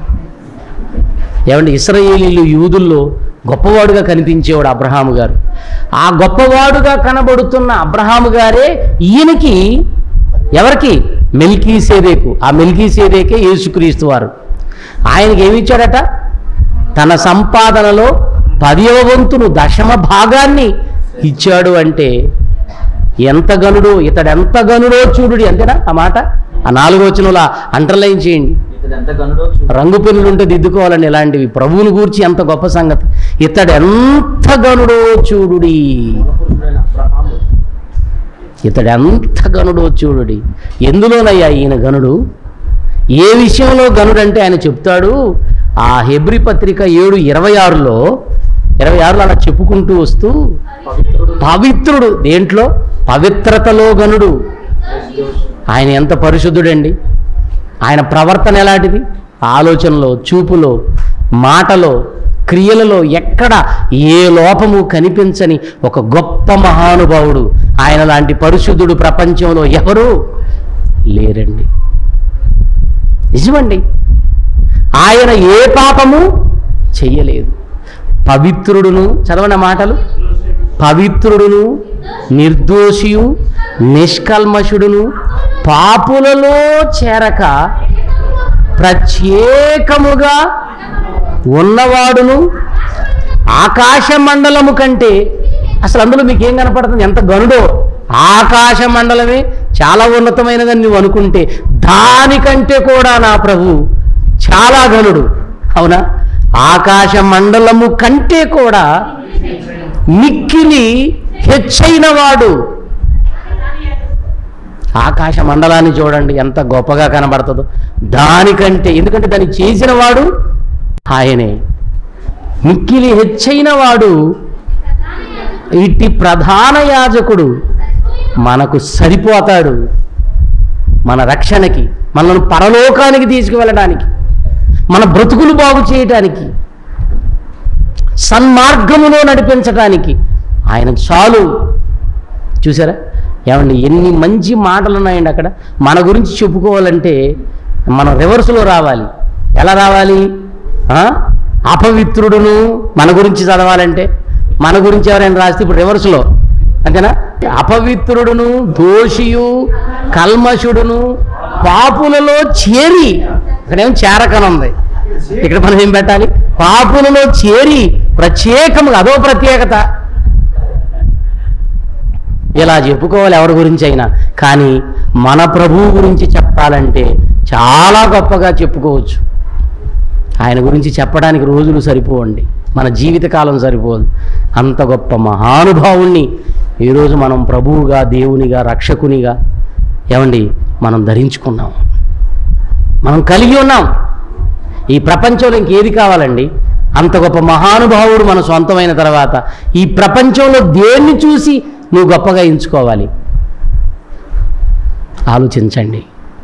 ఏమండి ఇస్రాయేలీలు యూదుల్లో గొప్పవాడుగా కనిపించేవాడు అబ్రహాము గారు ఆ గొప్పవాడుగా కనబడుతున్న అబ్రహాము గారే ఈయనకి ఎవరికి మెల్కీ సేదేకు ఆ మెల్కీ సేదేకే యేసుక్రీస్తు వారు ఆయనకి ఏమి ఇచ్చాడట తన సంపాదనలో పదివ వంతును దశమ భాగాన్ని ఇచ్చాడు అంటే ఎంత గనుడు ఇతడు ఎంత గనుడో చూడుడి అంతేనా ఆ మాట ఆ నాలుగో వచనంలో అండర్లైన్ చేయండి ఇతడు ఎంత గనుడో చూడు. రంగు పెన్నులు ఉంటే దిద్దుకోవాలండి ఇలాంటివి ప్రభువుని గూర్చి ఎంత గొప్ప సంగతి ఇతడు ఎంత గనుడో చూడుడి మూలపురుషుడైన అబ్రహాము ఇతడు ఎంత గనుడో చూడుడి ఎందులోనయ్యా ఈయన గనుడు ఏ విషయంలో గనుడు అంటే ఆయన చెప్తాడు ఆ హెబ్రి పత్రిక ఏడు ఇరవై ఆరులో ఇరవై ఆరులో అలా చెప్పుకుంటూ వస్తూ పవిత్రుడు పవిత్రుడు దేంట్లో పవిత్రతలో గనుడు ఆయన ఎంత పరిశుద్ధుడండి ఆయన ప్రవర్తన ఎలాంటిది ఆలోచనలో చూపులో మాటలో క్రియలలో ఎక్కడ ఏ లోపము కనిపించని ఒక గొప్ప మహానుభావుడు ఆయన లాంటి పరిశుద్ధుడు ప్రపంచంలో ఎవరు లేరండి నిజమండి ఆయన ఏ పాపము చెయ్యలేదు పవిత్రుడును చదవన మాటలు పవిత్రుడును నిర్దోషియు నిష్కల్మషుడును పాపులలో చేరక ప్రత్యేకముగా ఉన్నవాడును ఆకాశ మండలము కంటే అసలు అందులో మీకు ఏం కనపడుతుంది ఎంత గనుడో ఆకాశ మండలమే చాలా ఉన్నతమైనదని నువ్వు అనుకుంటే దానికంటే కూడా నా ప్రభు చాలా గనుడు అవునా ఆకాశ మండలము కంటే కూడా మిక్కిలి హెచ్చైన వాడు ఆకాశ మండలాన్ని చూడండి ఎంత గొప్పగా కనబడుతుందో దానికంటే ఎందుకంటే దాన్ని చేసిన వాడు ఆయనే మిక్కిలి హెచ్చైన వాడు ఇట్టి ప్రధాన యాజకుడు మనకు సరిపోతాడు మన రక్షణకి మనల్ని పరలోకానికి తీసుకువెళ్ళడానికి మన బ్రతుకులు బాగు చేయటానికి సన్మార్గములో నడిపించటానికి ఆయన చాలు చూసారా ఏమండి ఎన్ని మంచి మాటలు ఉన్నాయండి అక్కడ మన గురించి చెప్పుకోవాలంటే మనం రివర్స్లో రావాలి ఎలా రావాలి ఆ? అపవిత్రుడును మన గురించి చదవాలంటే మన గురించి ఎవరైనా రాస్తే ఇప్పుడు రివర్స్లో అంతేనా అపవిత్రుడును దోషియు కల్మషుడును పాపులలో చేరి ఇక్కడేమో చేరకని ఉంది ఇక్కడ మనం ఏం పెట్టాలి పాపులలో చేరి ప్రత్యేకముగా అదో ప్రత్యేకత ఇలా చెప్పుకోవాలి ఎవరి గురించి అయినా కానీ మన ప్రభువు గురించి చెప్పాలంటే చాలా గొప్పగా చెప్పుకోవచ్చు ఆయన గురించి చెప్పడానికి రోజులు సరిపోవండి మన జీవితకాలం సరిపోదు అంత గొప్ప మహానుభావుణ్ణి ఈరోజు మనం ప్రభువుగా దేవునిగా రక్షకునిగా ఏమండి మనం ధరించుకున్నాం మనం కలిగి ఉన్నాం ఈ ప్రపంచంలో ఇంకేది కావాలండి అంత గొప్ప మహానుభావుడు మన సొంతమైన తర్వాత ఈ ప్రపంచంలో దేన్ని చూసి నువ్వు గొప్పగా ఎంచుకోవాలి ఆలోచించండి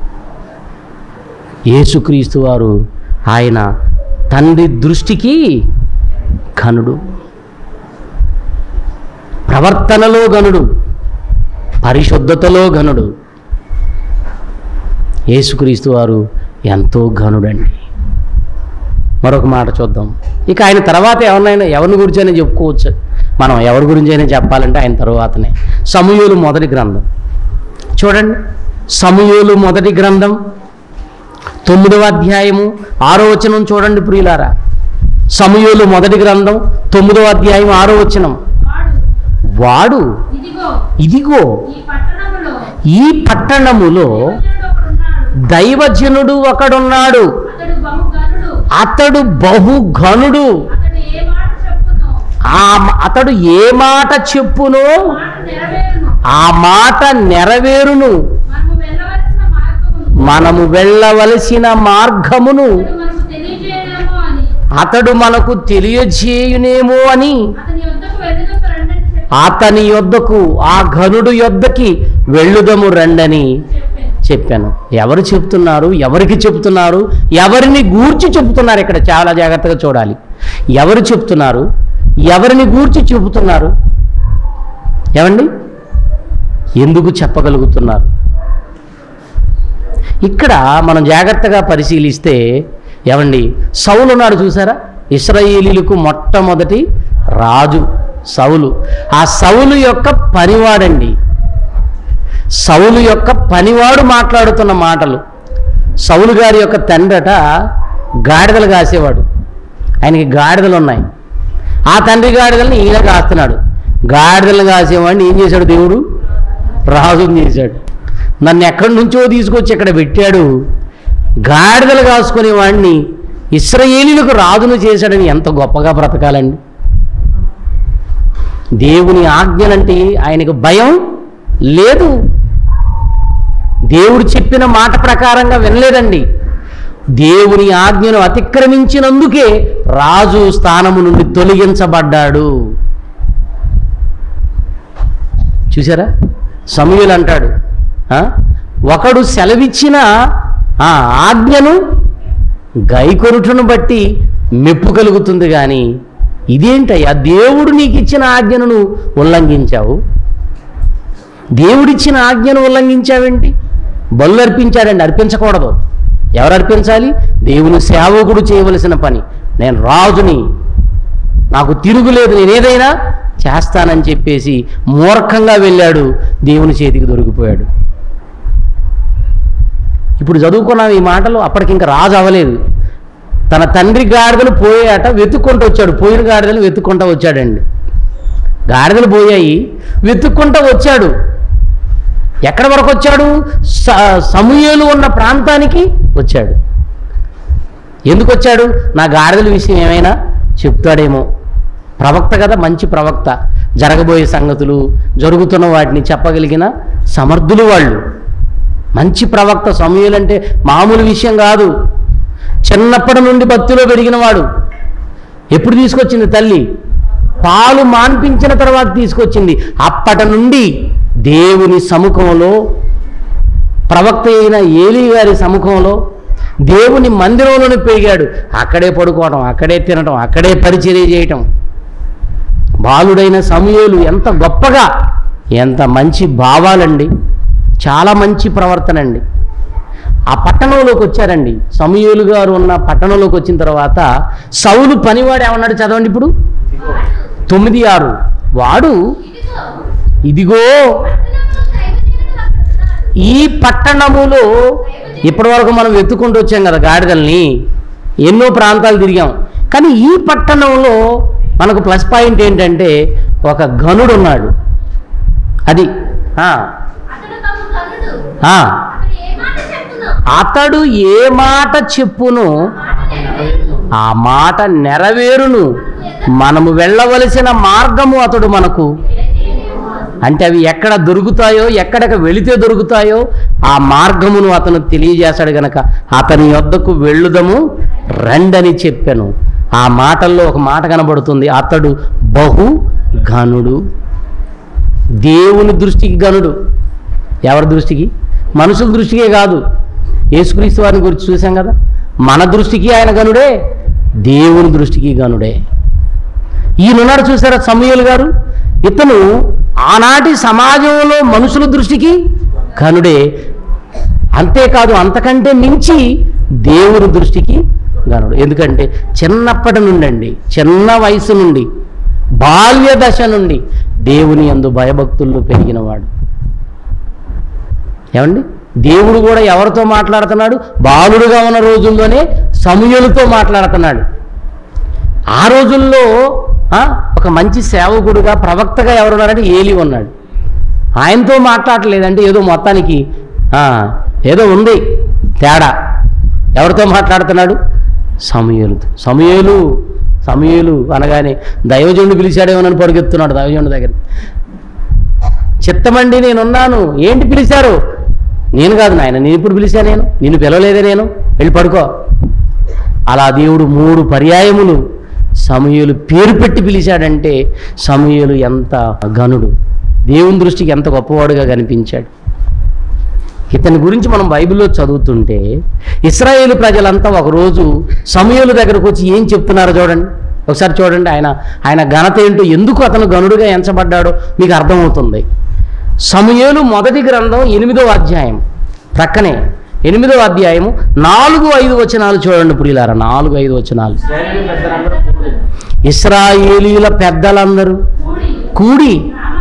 యేసుక్రీస్తు వారు ఆయన తండ్రి దృష్టికి ఘనుడు ప్రవర్తనలో గనుడు పరిశుద్ధతలో ఘనుడు యేసుక్రీస్తు వారు ఎంతో ఘనుడండి మరొక మాట చూద్దాం ఇక ఆయన తర్వాత ఎవరినైనా ఎవరిని గురించి అయినా చెప్పుకోవచ్చు మనం ఎవరి గురించి అయినా చెప్పాలంటే ఆయన తర్వాతనే సమూహలు మొదటి గ్రంథం చూడండి సమూహలు మొదటి గ్రంథం తొమ్మిదవ అధ్యాయము ఆరో వచనం చూడండి ప్రియులారా సమూహలు మొదటి గ్రంథం తొమ్మిదవ అధ్యాయం ఆరో వచనం వాడు వాడు ఇదిగో ఇదిగో ఈ పట్టణములో ఈ పట్టణములో దైవజనుడు ఒకడున్నాడు. దైవజనుడు ఒకడున్నాడు అతడు అతడు బహు గనుడు బహు ఘనుడు అతడు ఏ మాట చెప్పునో ఆ మ- అతడు ఏ మాట చెప్పునో మాట నెరవేరును ఆ మాట నెరవేరును మనము వెళ్ళవలసిన మార్గమును మనము వెళ్ళవలసిన మార్గమును మనకు తెలియజేయడము అని అతడు మనకు తెలియజేయునేమో అని అతని యొద్దకు వెళ్ళుదము రండని చెప్పి అతని యొద్దకు ఆ ఘనుడు యొద్దకి వెళ్ళుదము రండని చెప్పాను చెప్పాను ఎవరు చెప్తున్నారు ఎవరికి చెప్తున్నారు ఎవరిని గూర్చి చెప్తున్నారు ఇక్కడ చాలా జాగ్రత్తగా చూడాలి ఎవరు చెప్తున్నారు ఎవరిని గూర్చి చెబుతున్నారు ఏమండి ఎందుకు చెప్పగలుగుతున్నారు ఇక్కడ మనం జాగ్రత్తగా పరిశీలిస్తే ఏమండి సౌలు ఉన్నాడు చూసారా ఇస్రాయేలీలకు మొట్టమొదటి రాజు సౌలు ఆ సౌలు యొక్క పనివాడండి సౌలు యొక్క పనివాడు మాట్లాడుతున్న మాటలు సౌలు గారి యొక్క తండ్రట గాడిదలు కాసేవాడు ఆయనకి గాడిదలు ఉన్నాయి ఆ తండ్రి గాడిదలను ఈయన కాస్తున్నాడు గాడిదలను కాసేవాడిని ఏం చేశాడు దేవుడు రాజుని చేశాడు నన్ను ఎక్కడి నుంచో తీసుకొచ్చి ఇక్కడ పెట్టాడు గాడిదలు కాసుకునే వాడిని ఇస్రయేలీలకు రాజును చేశాడని ఎంత గొప్పగా బ్రతకాలండి దేవుని ఆజ్ఞలంటే ఆయనకు భయం లేదు దేవుడు చెప్పిన మాట ప్రకారంగా వినలేదండి దేవుని ఆజ్ఞను అతిక్రమించినందుకే రాజు స్థానము నుండి తొలగించబడ్డాడు చూసారా సమయులు అంటాడు ఆ? ఒకడు సెలవిచ్చిన ఆ ఆజ్ఞను గైకొరుటను బట్టి మెప్పు కలుగుతుంది కానీ ఇదేంటయ్యా దేవుడు నీకు ఇచ్చిన ఆజ్ఞను నువ్వు ఉల్లంఘించావు దేవుడిచ్చిన ఆజ్ఞను ఉల్లంఘించావేంటి బలు అర్పించాడండి అర్పించకూడదు ఎవరు అర్పించాలి దేవుని సేవకుడు చేయవలసిన పని నేను రాజుని నాకు తిరుగులేదు నేను ఏదైనా చేస్తానని చెప్పేసి మూర్ఖంగా వెళ్ళాడు దేవుని చేతికి దొరికిపోయాడు ఇప్పుడు చదువుకున్నాం ఈ మాటలు అప్పటికి ఇంకా రాజు అవ్వలేదు తన తండ్రి గాడిదలు పోయాట వెతుక్కుంటూ వచ్చాడు పోయిన గాడిదలు వెతుక్కుంటూ వచ్చాడండి గాడిదలు పోయాయి వెతుక్కుంటూ వచ్చాడు ఎక్కడి వరకు వచ్చాడు స సమూహలు ఉన్న ప్రాంతానికి వచ్చాడు ఎందుకు వచ్చాడు నా గాడిదల విషయం ఏమైనా చెప్తాడేమో ప్రవక్త కదా మంచి ప్రవక్త జరగబోయే సంగతులు జరుగుతున్న వాటిని చెప్పగలిగిన సమర్థులు వాళ్ళు మంచి ప్రవక్త సమూహలు అంటే మామూలు విషయం కాదు చిన్నప్పటి నుండి భక్తిలో పెరిగిన వాడు ఎప్పుడు తీసుకొచ్చింది తల్లి పాలు మాన్పించిన తర్వాత తీసుకొచ్చింది అప్పటి నుండి దేవుని సముఖంలో ప్రవక్త అయిన ఏలీ గారి సముఖంలో దేవుని మందిరంలోనే పెరిగాడు అక్కడే పడుకోవటం అక్కడే తినటం అక్కడే పరిచర్య చేయటం బాలుడైన సమూహలు ఎంత గొప్పగా ఎంత మంచి భావాలండి చాలా మంచి ప్రవర్తన అండి ఆ పట్టణంలోకి వచ్చారండి సమూహలు గారు ఉన్న పట్టణంలోకి వచ్చిన తర్వాత సౌలు పనివాడు ఏమన్నాడు చదవండి ఇప్పుడు తొమ్మిది ఆరు వాడు ఇదిగో ఇదిగో పట్టణములో దైవజనులు అక్కడ ఉన్నారు. ఈ పట్టణములో ఇప్పటివరకు మనం వెతుక్కుంటూ వచ్చాం కదా గాడిదల్ని ఎన్నో ప్రాంతాలు తిరిగాం కానీ ఈ పట్టణంలో మనకు ప్లస్ పాయింట్ ఏంటంటే ఒక గనుడు ఉన్నాడు అది ఆ, అతడు తమ కనుడు ఆ, అతడు ఏ మాట చెప్పును అతడు ఏ మాట చెప్పును మాట నెరవేరును. ఆ మాట నెరవేరును మనము వెళ్ళవలసిన మార్గము అతడు మనకు తెలియజేయనేమో. అంటే అవి ఎక్కడ దొరుకుతాయో ఎక్కడికి వెళితే దొరుకుతాయో ఆ మార్గమును అతను తెలియజేశాడు గనక అతని యొద్దకు వెళ్ళుదము రండని చెప్పాను ఆ మాటల్లో ఒక మాట కనబడుతుంది అతడు బహు ఘనుడు దేవుని దృష్టికి గనుడు ఎవరి దృష్టికి మనుషుల దృష్టికే కాదు యేసుక్రీస్తు వారిని గురించి చూసాం కదా మన దృష్టికి ఆయన గనుడే దేవుని దృష్టికి గనుడే ఈయనున్నాడు చూసారా సమూహలు గారు ఇతను ఆనాటి సమాజంలో మనుషుల దృష్టికి కనుడే అంతేకాదు అంతకంటే మించి దేవుని దృష్టికి గనుడు ఎందుకంటే చిన్నప్పటి నుండి అండి చిన్న వయసు నుండి బాల్య దశ నుండి దేవుని యందు భయభక్తుల్లో పెరిగినవాడు ఏమండి దేవుడు కూడా ఎవరితో మాట్లాడుతున్నాడు బాలుడుగా ఉన్న రోజుల్లోనే సమూహలతో మాట్లాడుతున్నాడు ఆ రోజుల్లో ఆ, ఒక మంచి సేవకుడుగా ప్రవక్తగా ఎవరున్నారంటే ఏలి ఉన్నాడు ఆయనతో మాట్లాడలేదంటే ఏదో మొత్తానికి ఆ, ఏదో ఉంది తేడా ఎవరితో మాట్లాడుతున్నాడు సమయలుతో సమయలు సమయలు అనగానే దైవజనుడు పిలిచాడేమోనని పరుగెత్తున్నాడు దైవజనుడి దగ్గర చిత్తమండి నేనున్నాను ఏంటి పిలిచారు నేను కాదు నాయన నేను ఇప్పుడు పిలిచా నేను నిన్ను పిలవలేదే నేను వెళ్ళి పడుకో అలా దేవుడు మూడు పర్యాయములు సమూయేలు పేరు పెట్టి పిలిచాడంటే సమూయేలు ఎంత గనుడు దేవుని దృష్టికి ఎంత గొప్పవాడుగా కనిపించాడు ఇతని గురించి మనం బైబిల్లో చదువుతుంటే ఇస్రాయేలు ప్రజలంతా ఒకరోజు సమూయేలు దగ్గరకు వచ్చి ఏం చెప్తున్నారో చూడండి ఒకసారి చూడండి ఆయన ఆయన ఘనత ఏంటో ఎందుకు అతను గనుడుగా ఎంచబడ్డాడో మీకు అర్థమవుతుంది సమూయేలు మొదటి గ్రంథం ఎనిమిదో అధ్యాయం ప్రక్కనే ఎనిమిదో అధ్యాయము నాలుగు ఐదు వచనాలు చూడండి పురిలారా నాలుగు ఐదు వచనాలు ఇశ్రాయేలు పెద్దలందరూ కూడి ఇస్రాయేలీల పెద్దలందరూ కూడి కూడి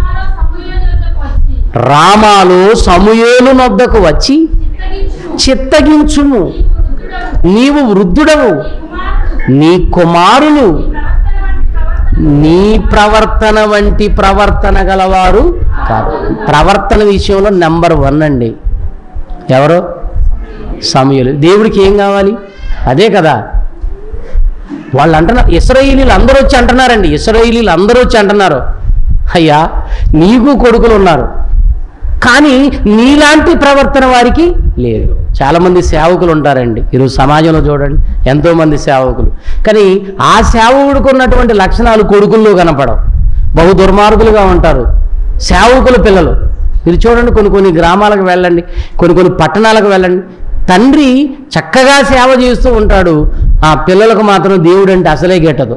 రామాలో సమూయేలు వద్దకు వచ్చి రామాలో సమూయేలు నొద్దకు వచ్చి చిత్తగించుము చిత్తగించుము నీవు వృద్ధుడవు, నీవు వృద్ధుడవు నీ కుమారుడు నీ కుమారులు నీ ప్రవర్తన వంటి నీ ప్రవర్తన ప్రవర్తన వంటి ప్రవర్తన గలవారు కాదు ప్రవర్తన విషయంలో నెంబర్ వన్ అండి ఎవరు సమయులు దేవుడికి ఏం కావాలి అదే కదా వాళ్ళు అంటున్నారు ఇస్రాయేలీలు అందరూ వచ్చి అంటున్నారండి ఇస్రాయేలీలు అందరూ వచ్చి అంటున్నారు అయ్యా నీకు కొడుకులు ఉన్నారు కానీ నీలాంటి ప్రవర్తన వారికి లేదు చాలామంది సేవకులు ఉంటారండి ఈరోజు సమాజంలో చూడండి ఎంతోమంది సేవకులు కానీ ఆ సేవకుడికి ఉన్నటువంటి లక్షణాలు కొడుకుల్లో కనపడవు బహు దుర్మార్గులుగా ఉంటారు సేవకుల పిల్లలు మీరు చూడండి కొన్ని కొన్ని గ్రామాలకు వెళ్ళండి కొన్ని కొన్ని పట్టణాలకు వెళ్ళండి తండ్రి చక్కగా సేవ చేస్తూ ఉంటాడు ఆ పిల్లలకు మాత్రం దేవుడు అంటే అసలే గెట్టదు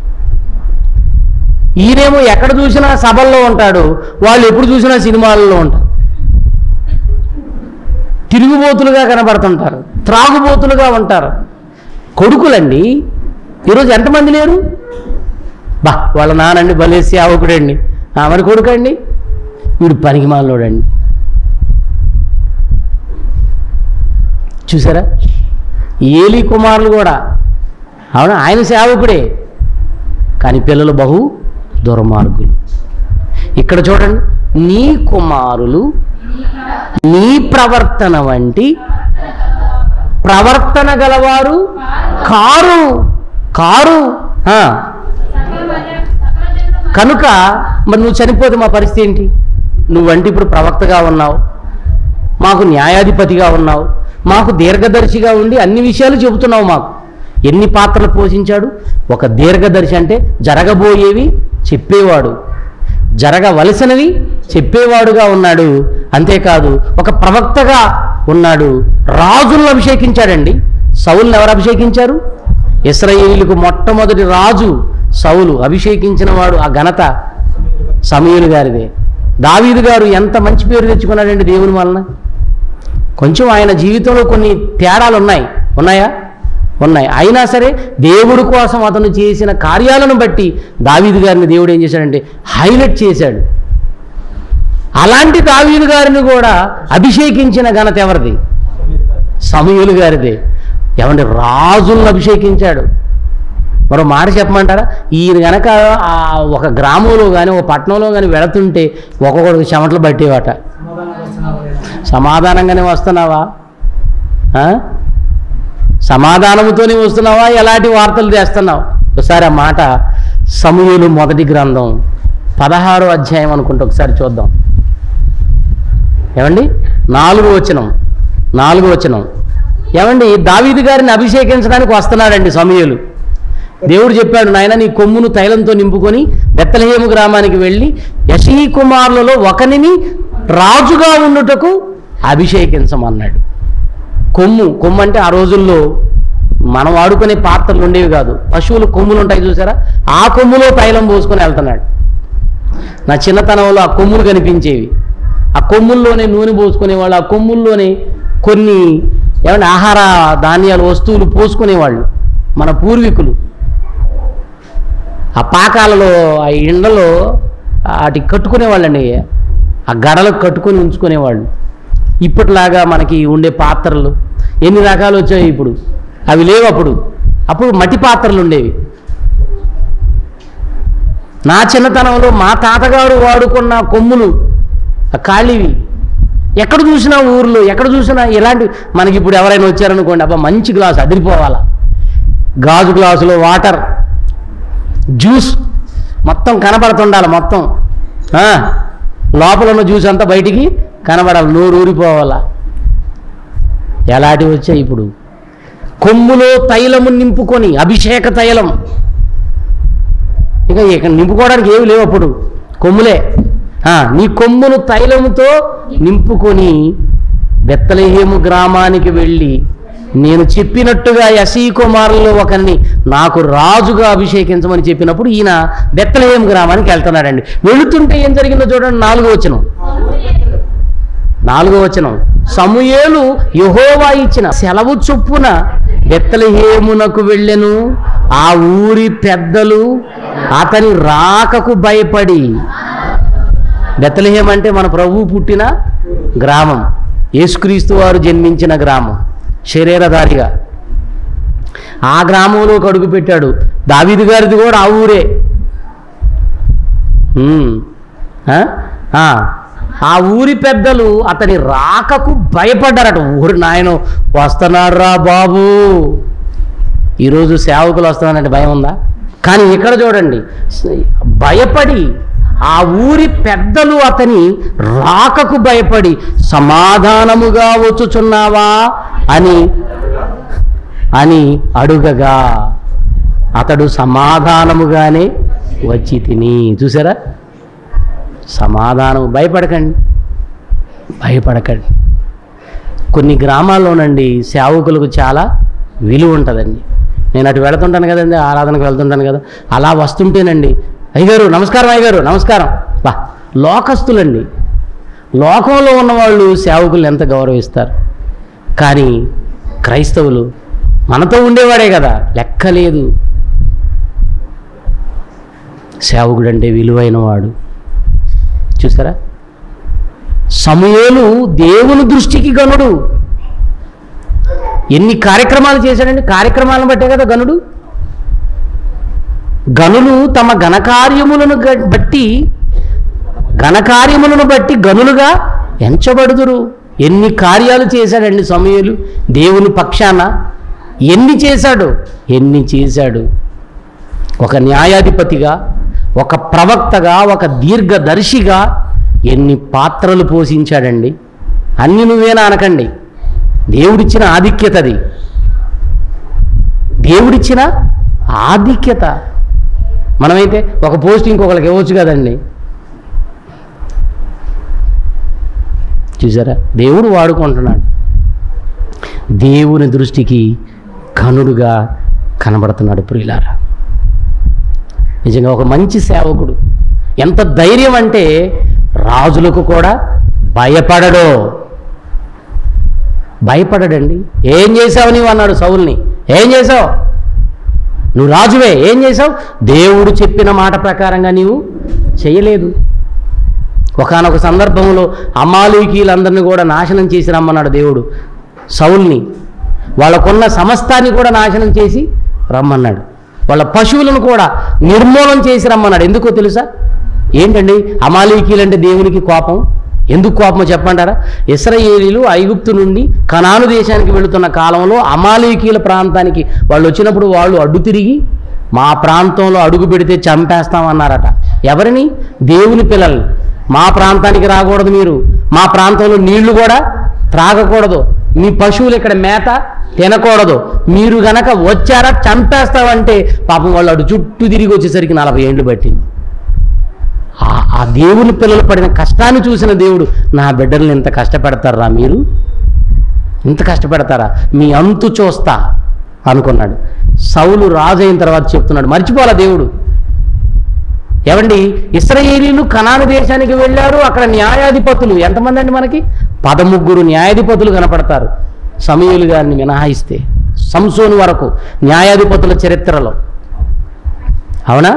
ఈయనేమో ఎక్కడ చూసినా సభల్లో ఉంటాడు వాళ్ళు ఎప్పుడు చూసినా సినిమాలలో ఉంటారు తిరుగుబోతులుగా కనబడుతుంటారు త్రాగుబోతులుగా ఉంటారు కొడుకులండి ఈరోజు ఎంతమంది లేరు బా వాళ్ళ నానండి భలే సేవకుడండి ఆ, మరి కొడుకండి వీడు పనికి మాలోడండి చూసారా ఏలి కుమారులు కూడా అవునా ఆయన సేవకుడే కానీ పిల్లలు బహు దుర్మార్గులు ఇక్కడ చూడండి నీ కుమారులు నీ ప్రవర్తన వంటి ప్రవర్తన గలవారు కారు కారు ఆ, కనుక మరి నువ్వు చనిపోతే మా పరిస్థితి ఏంటి నువ్వంటే ఇప్పుడు ప్రవక్తగా ఉన్నావు మాకు న్యాయాధిపతిగా ఉన్నావు మాకు దీర్ఘదర్శిగా ఉండి అన్ని విషయాలు చెబుతున్నావు మాకు ఎన్ని పాత్రలు పోషించాడు ఒక దీర్ఘదర్శి అంటే జరగబోయేవి చెప్పేవాడు జరగవలసినవి చెప్పేవాడుగా ఉన్నాడు అంతేకాదు ఒక ప్రవక్తగా ఉన్నాడు రాజులను అభిషేకించాడండి సౌల్ని ఎవరు అభిషేకించారు ఇస్రాయేలుకు మొట్టమొదటి రాజు సౌలు అభిషేకించిన వాడు ఆ ఘనత సమీయులు గారిదే దావీదు గారు ఎంత మంచి పేరు తెచ్చుకున్నాడండి దేవుని వలన కొంచెం ఆయన జీవితంలో కొన్ని తేడాలు ఉన్నాయి ఉన్నాయా ఉన్నాయి అయినా సరే దేవుడి కోసం అతను చేసిన కార్యాలను బట్టి దావీదు గారిని దేవుడు ఏం చేశాడంటే హైలైట్ చేశాడు అలాంటి దావీదు గారిని కూడా అభిషేకించిన ఘనత ఎవరిది సమయులు గారిదే ఏమంటే రాజులను అభిషేకించాడు మరో మాట చెప్పమంటారా ఈయన గనక ఆ ఒక గ్రామంలో కానీ ఒక పట్టణంలో కానీ వెళుతుంటే ఒక్కొక్కడికి చెమటలు పట్టేవాట సమాధానంగానే వస్తున్నావా ఆ? సమాధానముతోనే వస్తున్నావా ఎలాంటి వార్తలు చేస్తున్నావు ఒకసారి ఆ మాట సమూహలు మొదటి గ్రంథం పదహారో అధ్యాయం అనుకుంటే ఒకసారి చూద్దాం ఏమండి నాలుగు వచనం నాలుగు వచనం ఏమండి దావీదు గారిని అభిషేకించడానికి వస్తున్నాడండి సమూహలు దేవుడు చెప్పాడు నాయన నీ కొమ్మును తైలంతో నింపుకొని బెత్తలహేము గ్రామానికి వెళ్ళి యశీ కుమారులలో ఒకనిని రాజుగా ఉండుటకు అభిషేకించమన్నాడు కొమ్ము కొమ్ము అంటే ఆ రోజుల్లో మనం వాడుకునే పాత్రలు ఉండేవి కాదు పశువులు కొమ్ములు ఉంటాయి చూసారా ఆ కొమ్ములో తైలం పోసుకొని వెళ్తున్నాడు నా చిన్నతనంలో ఆ కొమ్ములు కనిపించేవి ఆ కొమ్ముల్లోనే నూనె పోసుకునేవాళ్ళు ఆ కొమ్ముల్లోనే కొన్ని ఏమంటే ఆహార ధాన్యాలు వస్తువులు పోసుకునేవాళ్ళు మన పూర్వీకులు ఆ పాకాలలో ఆ ఇండ్లలో వాటి కట్టుకునేవాళ్ళండి ఆ గడలకు కట్టుకొని ఉంచుకునేవాళ్ళు ఇప్పటిలాగా మనకి ఉండే పాత్రలు ఎన్ని రకాలు వచ్చాయి ఇప్పుడు అవి లేవు అప్పుడు అప్పుడు మట్టి పాత్రలు ఉండేవి నా చిన్నతనంలో మా తాతగారు వాడుకున్న కొమ్ములు ఆ ఖాళీవి ఎక్కడ చూసినా ఊర్లో ఎక్కడ చూసినా ఇలాంటి మనకి ఇప్పుడు ఎవరైనా వచ్చారనుకోండి అబ్బా మంచి గ్లాస్ అదిరిపోవాలా గాజు గ్లాసులో వాటర్ జ్యూస్ మొత్తం కనబడుతుండాలి మొత్తం ఆ, లోపల ఉన్న జ్యూస్ అంతా బయటికి కనబడాలి నోరు ఊరిపోవాలా ఎలాంటివి వచ్చాయి ఇప్పుడు కొమ్ములో తైలము నింపుకొని అభిషేక తైలం ఇక ఇక నింపుకోవడానికి ఏమి లేవు అప్పుడు కొమ్ములే ఆ, నీ కొమ్మును తైలముతో నింపుకొని బెత్తలహేము గ్రామానికి వెళ్ళి నేను చెప్పినట్టుగా యసీ కుమారుల్లో ఒకరిని నాకు రాజుగా అభిషేకించమని చెప్పినప్పుడు ఈయన బెత్తలహేము గ్రామానికి వెళ్తున్నాడండి వెళుతుంటే ఏం జరిగిందో చూడండి నాలుగో వచనం నాలుగో వచనం సమూయేలు యెహోవా ఇచ్చిన సెలవు చొప్పున బెత్తలహేమునకు వెళ్ళెను ఆ ఊరి పెద్దలు అతని రాకకు భయపడి బెత్తలహేం అంటే మన ప్రభువు పుట్టిన గ్రామం యేసుక్రీస్తు వారు జన్మించిన గ్రామం శరీరధారిగా ఆ గ్రామంలోకి అడుగు పెట్టాడు దావీదు గారిది కూడా ఆ ఊరే ఉమ్. ఆ? ఆ. ఆ ఊరి పెద్దలు అతని రాకకు భయపడ్డారట ఊరి నాయన వస్తున్నాడు రా బాబు ఈరోజు సేవకులు వస్తున్నారంటే భయం ఉందా కానీ ఇక్కడ చూడండి భయపడి ఆ ఊరి పెద్దలు అతని రాకకు భయపడి సమాధానముగా వచ్చుచున్నావా అని అని అడుగగా అతడు సమాధానముగానే వచ్చి తిని చూసారా సమాధానం భయపడకండి భయపడకండి కొన్ని గ్రామాల్లోనండి సేవకులకు చాలా విలువ ఉంటుందండి నేను అటు వెళుతుంటాను కదండి ఆరాధనకు వెళ్తుంటాను కదా అలా వస్తుంటేనండి అయ్యగారు నమస్కారం అయ్యగారు నమస్కారం బా లోకస్తులండి లోకంలో ఉన్నవాళ్ళు సేవకులు ఎంత గౌరవిస్తారు కానీ క్రైస్తవులు మనతో ఉండేవాడే కదా లెక్క లేదు సేవకుడు అంటే విలువైన వాడు చూసారా సమూయేలు దేవుని దృష్టికి గనుడు ఎన్ని కార్యక్రమాలు చేశాడండి కార్యక్రమాలను బట్టే కదా గనుడు గనులు తమ ఘనకార్యములను గ- బట్టి ఘనకార్యములను బట్టి గనులుగా ఎంచబడుదురు ఎన్ని కార్యాలు చేశాడండి సమూయేలు దేవుని పక్షాన ఎన్ని చేశాడు ఎన్ని చేశాడు ఒక న్యాయాధిపతిగా ఒక ప్రవక్తగా ఒక దీర్ఘదర్శిగా ఎన్ని పాత్రలు పోషించాడండి అన్ని నువ్వేనా అనకండి దేవుడిచ్చిన ఆధిక్యత అది దేవుడిచ్చిన ఆధిక్యత మనమైతే ఒక పోస్ట్ ఇంకొకరికి ఇవ్వచ్చు కదండి చూసారా దేవుడు వాడుకుంటున్నాడు దేవుని దృష్టికి కనుడుగా కనబడుతున్నాడు ప్రియులారా నిజంగా ఒక మంచి సేవకుడు ఎంత ధైర్యం అంటే రాజులకు కూడా భయపడడు భయపడడండి ఏం చేసావు నీవు అన్నాడు సౌల్ని ఏం చేసావు నువ్వు రాజువే ఏం చేసావు దేవుడు చెప్పిన మాట ప్రకారంగా నీవు చేయలేదు ఒకానొక సందర్భంలో అమాలీకీలందరినీ కూడా నాశనం చేసి రమ్మన్నాడు దేవుడు సౌల్ని వాళ్ళకున్న సమస్తాన్ని కూడా నాశనం చేసి రమ్మన్నాడు వాళ్ళ పశువులను కూడా నిర్మూలన చేసి రమ్మన్నాడు ఎందుకో తెలుసా ఏంటండి అమాలీకీలంటే దేవునికి కోపం ఎందుకు కోపమో చెప్పంటారా ఇస్రాయేలీలు ఐగుప్తు నుండి కనాను దేశానికి వెళుతున్న కాలంలో అమాలీకీల ప్రాంతానికి వాళ్ళు వచ్చినప్పుడు వాళ్ళు అడ్డు తిరిగి మా ప్రాంతంలో అడుగు పెడితే చంపేస్తామన్నారట ఎవరిని దేవుని పిల్లల్ని మా ప్రాంతానికి రాకూడదు మీరు మా ప్రాంతంలో నీళ్లు కూడా త్రాగకూడదు మీ పశువులు ఇక్కడ మేత తినకూడదు మీరు గనక వచ్చారా చంపేస్తామంటే పాపం వాళ్ళు అటు చుట్టూ తిరిగి వచ్చేసరికి నలభై ఏండ్లు పట్టింది ఆ- ఆ దేవుని పిల్లలు పడిన కష్టాన్ని చూసిన దేవుడు నా బిడ్డల్ని ఇంత కష్టపెడతారా మీరు ఇంత కష్టపెడతారా మీ అంతు చూస్తా అనుకున్నాడు సౌలు రాజు అయిన తర్వాత చెప్తున్నాడు మర్చిపోలా దేవుడు ఏమండి ఇస్రాయేలీలు కనాను దేశానికి వెళ్ళారు అక్కడ న్యాయాధిపతులు ఎంతమంది అండి మనకి పదముగ్గురు న్యాయాధిపతులు కనపడతారు సమయులు గారిని మినహాయిస్తే సంసోను వరకు న్యాయాధిపతుల చరిత్రలో అవునా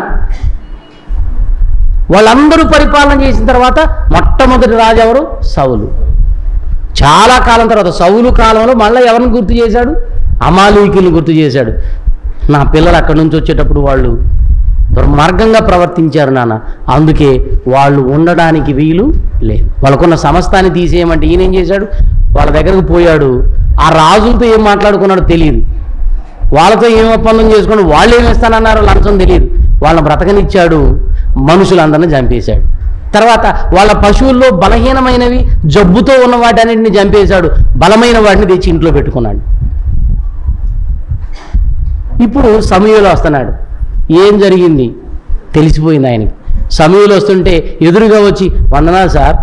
వాళ్ళందరూ పరిపాలన చేసిన తర్వాత మొట్టమొదటి రాజు ఎవరు సౌలు చాలా కాలం తర్వాత సౌలు కాలంలో మళ్ళీ ఎవరిని గుర్తు చేశాడు అమాలీకుల్ని గుర్తు చేశాడు నా పిల్లలు అక్కడి నుంచి వచ్చేటప్పుడు వాళ్ళు దుర్మార్గంగా ప్రవర్తించారు నాన్న అందుకే వాళ్ళు ఉండడానికి వీలు లేదు వాళ్ళకున్న సమస్తాన్ని తీసేయమంటే ఈయన ఏం చేశాడు వాళ్ళ దగ్గరకు పోయాడు ఆ రాజులతో ఏం మాట్లాడుకున్నాడో తెలియదు వాళ్ళతో ఏం ఒప్పందం చేసుకుని వాళ్ళు ఏమి ఇస్తానన్నారో లంచం తెలియదు వాళ్ళని బ్రతకనిచ్చాడు మనుషులందరినీ చంపేశాడు తర్వాత వాళ్ళ పశువుల్లో బలహీనమైనవి జబ్బుతో ఉన్న వాటన్నిటిని చంపేశాడు బలమైన వాడిని తెచ్చి ఇంట్లో పెట్టుకున్నాడు ఇప్పుడు సమయంలో వస్తున్నాడు ఏం జరిగింది తెలిసిపోయింది ఆయనకి సమయంలో వస్తుంటే ఎదురుగా వచ్చి వందనాలు సార్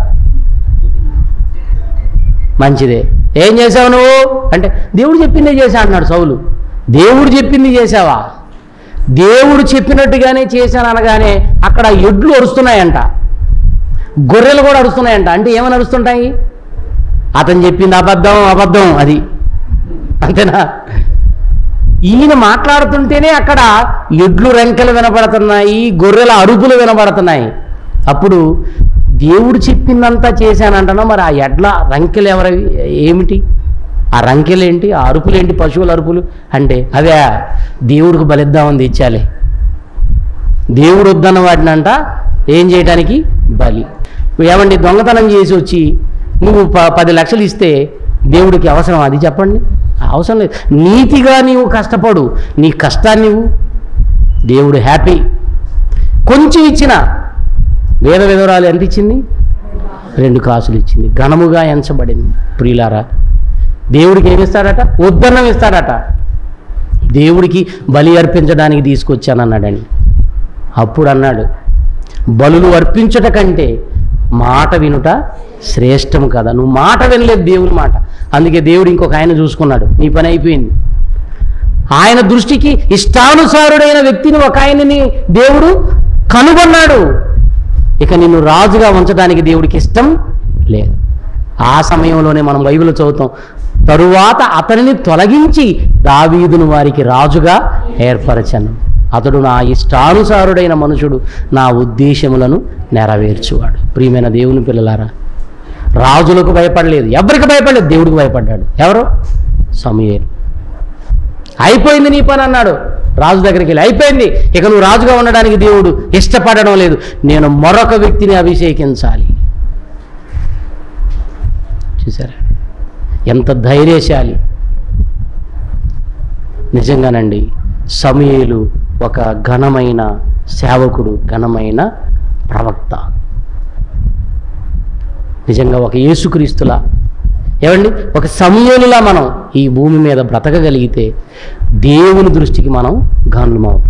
మంచిదే ఏం చేసావు నువ్వు అంటే దేవుడు చెప్పిందే చేశా అన్నాడు సౌలు దేవుడు చెప్పింది చేసావా దేవుడు చెప్పినట్టుగానే చేశాను అనగానే అక్కడ ఎడ్లు అరుస్తున్నాయంట గొర్రెలు కూడా అరుస్తున్నాయంట అంటే ఏమని అరుస్తుంటాయి అతను చెప్పింది అబద్ధం అబద్ధం అది అంతేనా ఈయన మాట్లాడుతుంటేనే అక్కడ ఎడ్లు రెంకలు వినబడుతున్నాయి గొర్రెల అరుపులు వినబడుతున్నాయి అప్పుడు దేవుడు చెప్పిందంతా చేశానంటున్నా మరి ఆ ఎడ్ల రంకెలు ఎవరవి ఏమిటి ఆ రంకెలేంటి ఆ అరుపులేంటి పశువుల అరుపులు అంటే అవే దేవుడికి బలిద్దామని తెచ్చాలి దేవుడు వద్దన్న వాటినంట ఏం చేయడానికి బలి ఏమండి దొంగతనం చేసి వచ్చి నువ్వు ప పది లక్షలు ఇస్తే దేవుడికి అవసరం అది చెప్పండి అవసరం లేదు నీతిగా నీవు కష్టపడు నీ కష్టాన్ని నువ్వు దేవుడు హ్యాపీ కొంచెం ఇచ్చిన వేద విధవరాలు ఎంత ఇచ్చింది రెండు కాసులు ఇచ్చింది ఘనముగా ఎంచబడింది ప్రియులారా దేవుడికి ఏమి ఇస్తాడట ఉద్దన్నం ఇస్తాడట దేవుడికి బలి అర్పించడానికి తీసుకొచ్చానన్నాడండి అప్పుడు అన్నాడు బలులు అర్పించుట కంటే మాట వినుట శ్రేష్టం కదా నువ్వు మాట వినలేదు దేవుని మాట అందుకే దేవుడు ఇంకొక ఆయన చూసుకున్నాడు నీ పని అయిపోయింది ఆయన దృష్టికి ఇష్టానుసారుడైన వ్యక్తిని ఒక ఆయనని దేవుడు కనుగొన్నాడు ఇక నిన్ను రాజుగా ఉంచడానికి దేవుడికి ఇష్టం లేదు ఆ సమయంలోనే మనం బైబిల్ చదువుతాం తరువాత అతనిని తొలగించి దావీదును వారికి రాజుగా ఏర్పరచను అతడు నా ఇష్టానుసారుడైన మనుషుడు నా ఉద్దేశములను నెరవేర్చువాడు ప్రియమైన దేవుని పిల్లలారా రాజులకు భయపడలేదు ఎవరికి భయపడలేదు దేవుడికి భయపడ్డాడు ఎవరు సమయేలు అయిపోయింది నీ పని అన్నాడు రాజు దగ్గరికి వెళ్ళి అయిపోయింది ఇక నువ్వు రాజుగా ఉండడానికి దేవుడు ఇష్టపడడం లేదు నేను మరొక వ్యక్తిని అభిషేకించాలి చూసారా ఎంత ధైర్యశాలి నిజంగానండి సమయేలు ఒక ఘనమైన సేవకుడు ఘనమైన ప్రవక్త నిజంగా ఒక యేసుక్రీస్తులా ఏమండి ఒక సమయంలో మనం ఈ భూమి మీద బ్రతకగలిగితే దేవుని దృష్టికి మనం గనులమవుతాం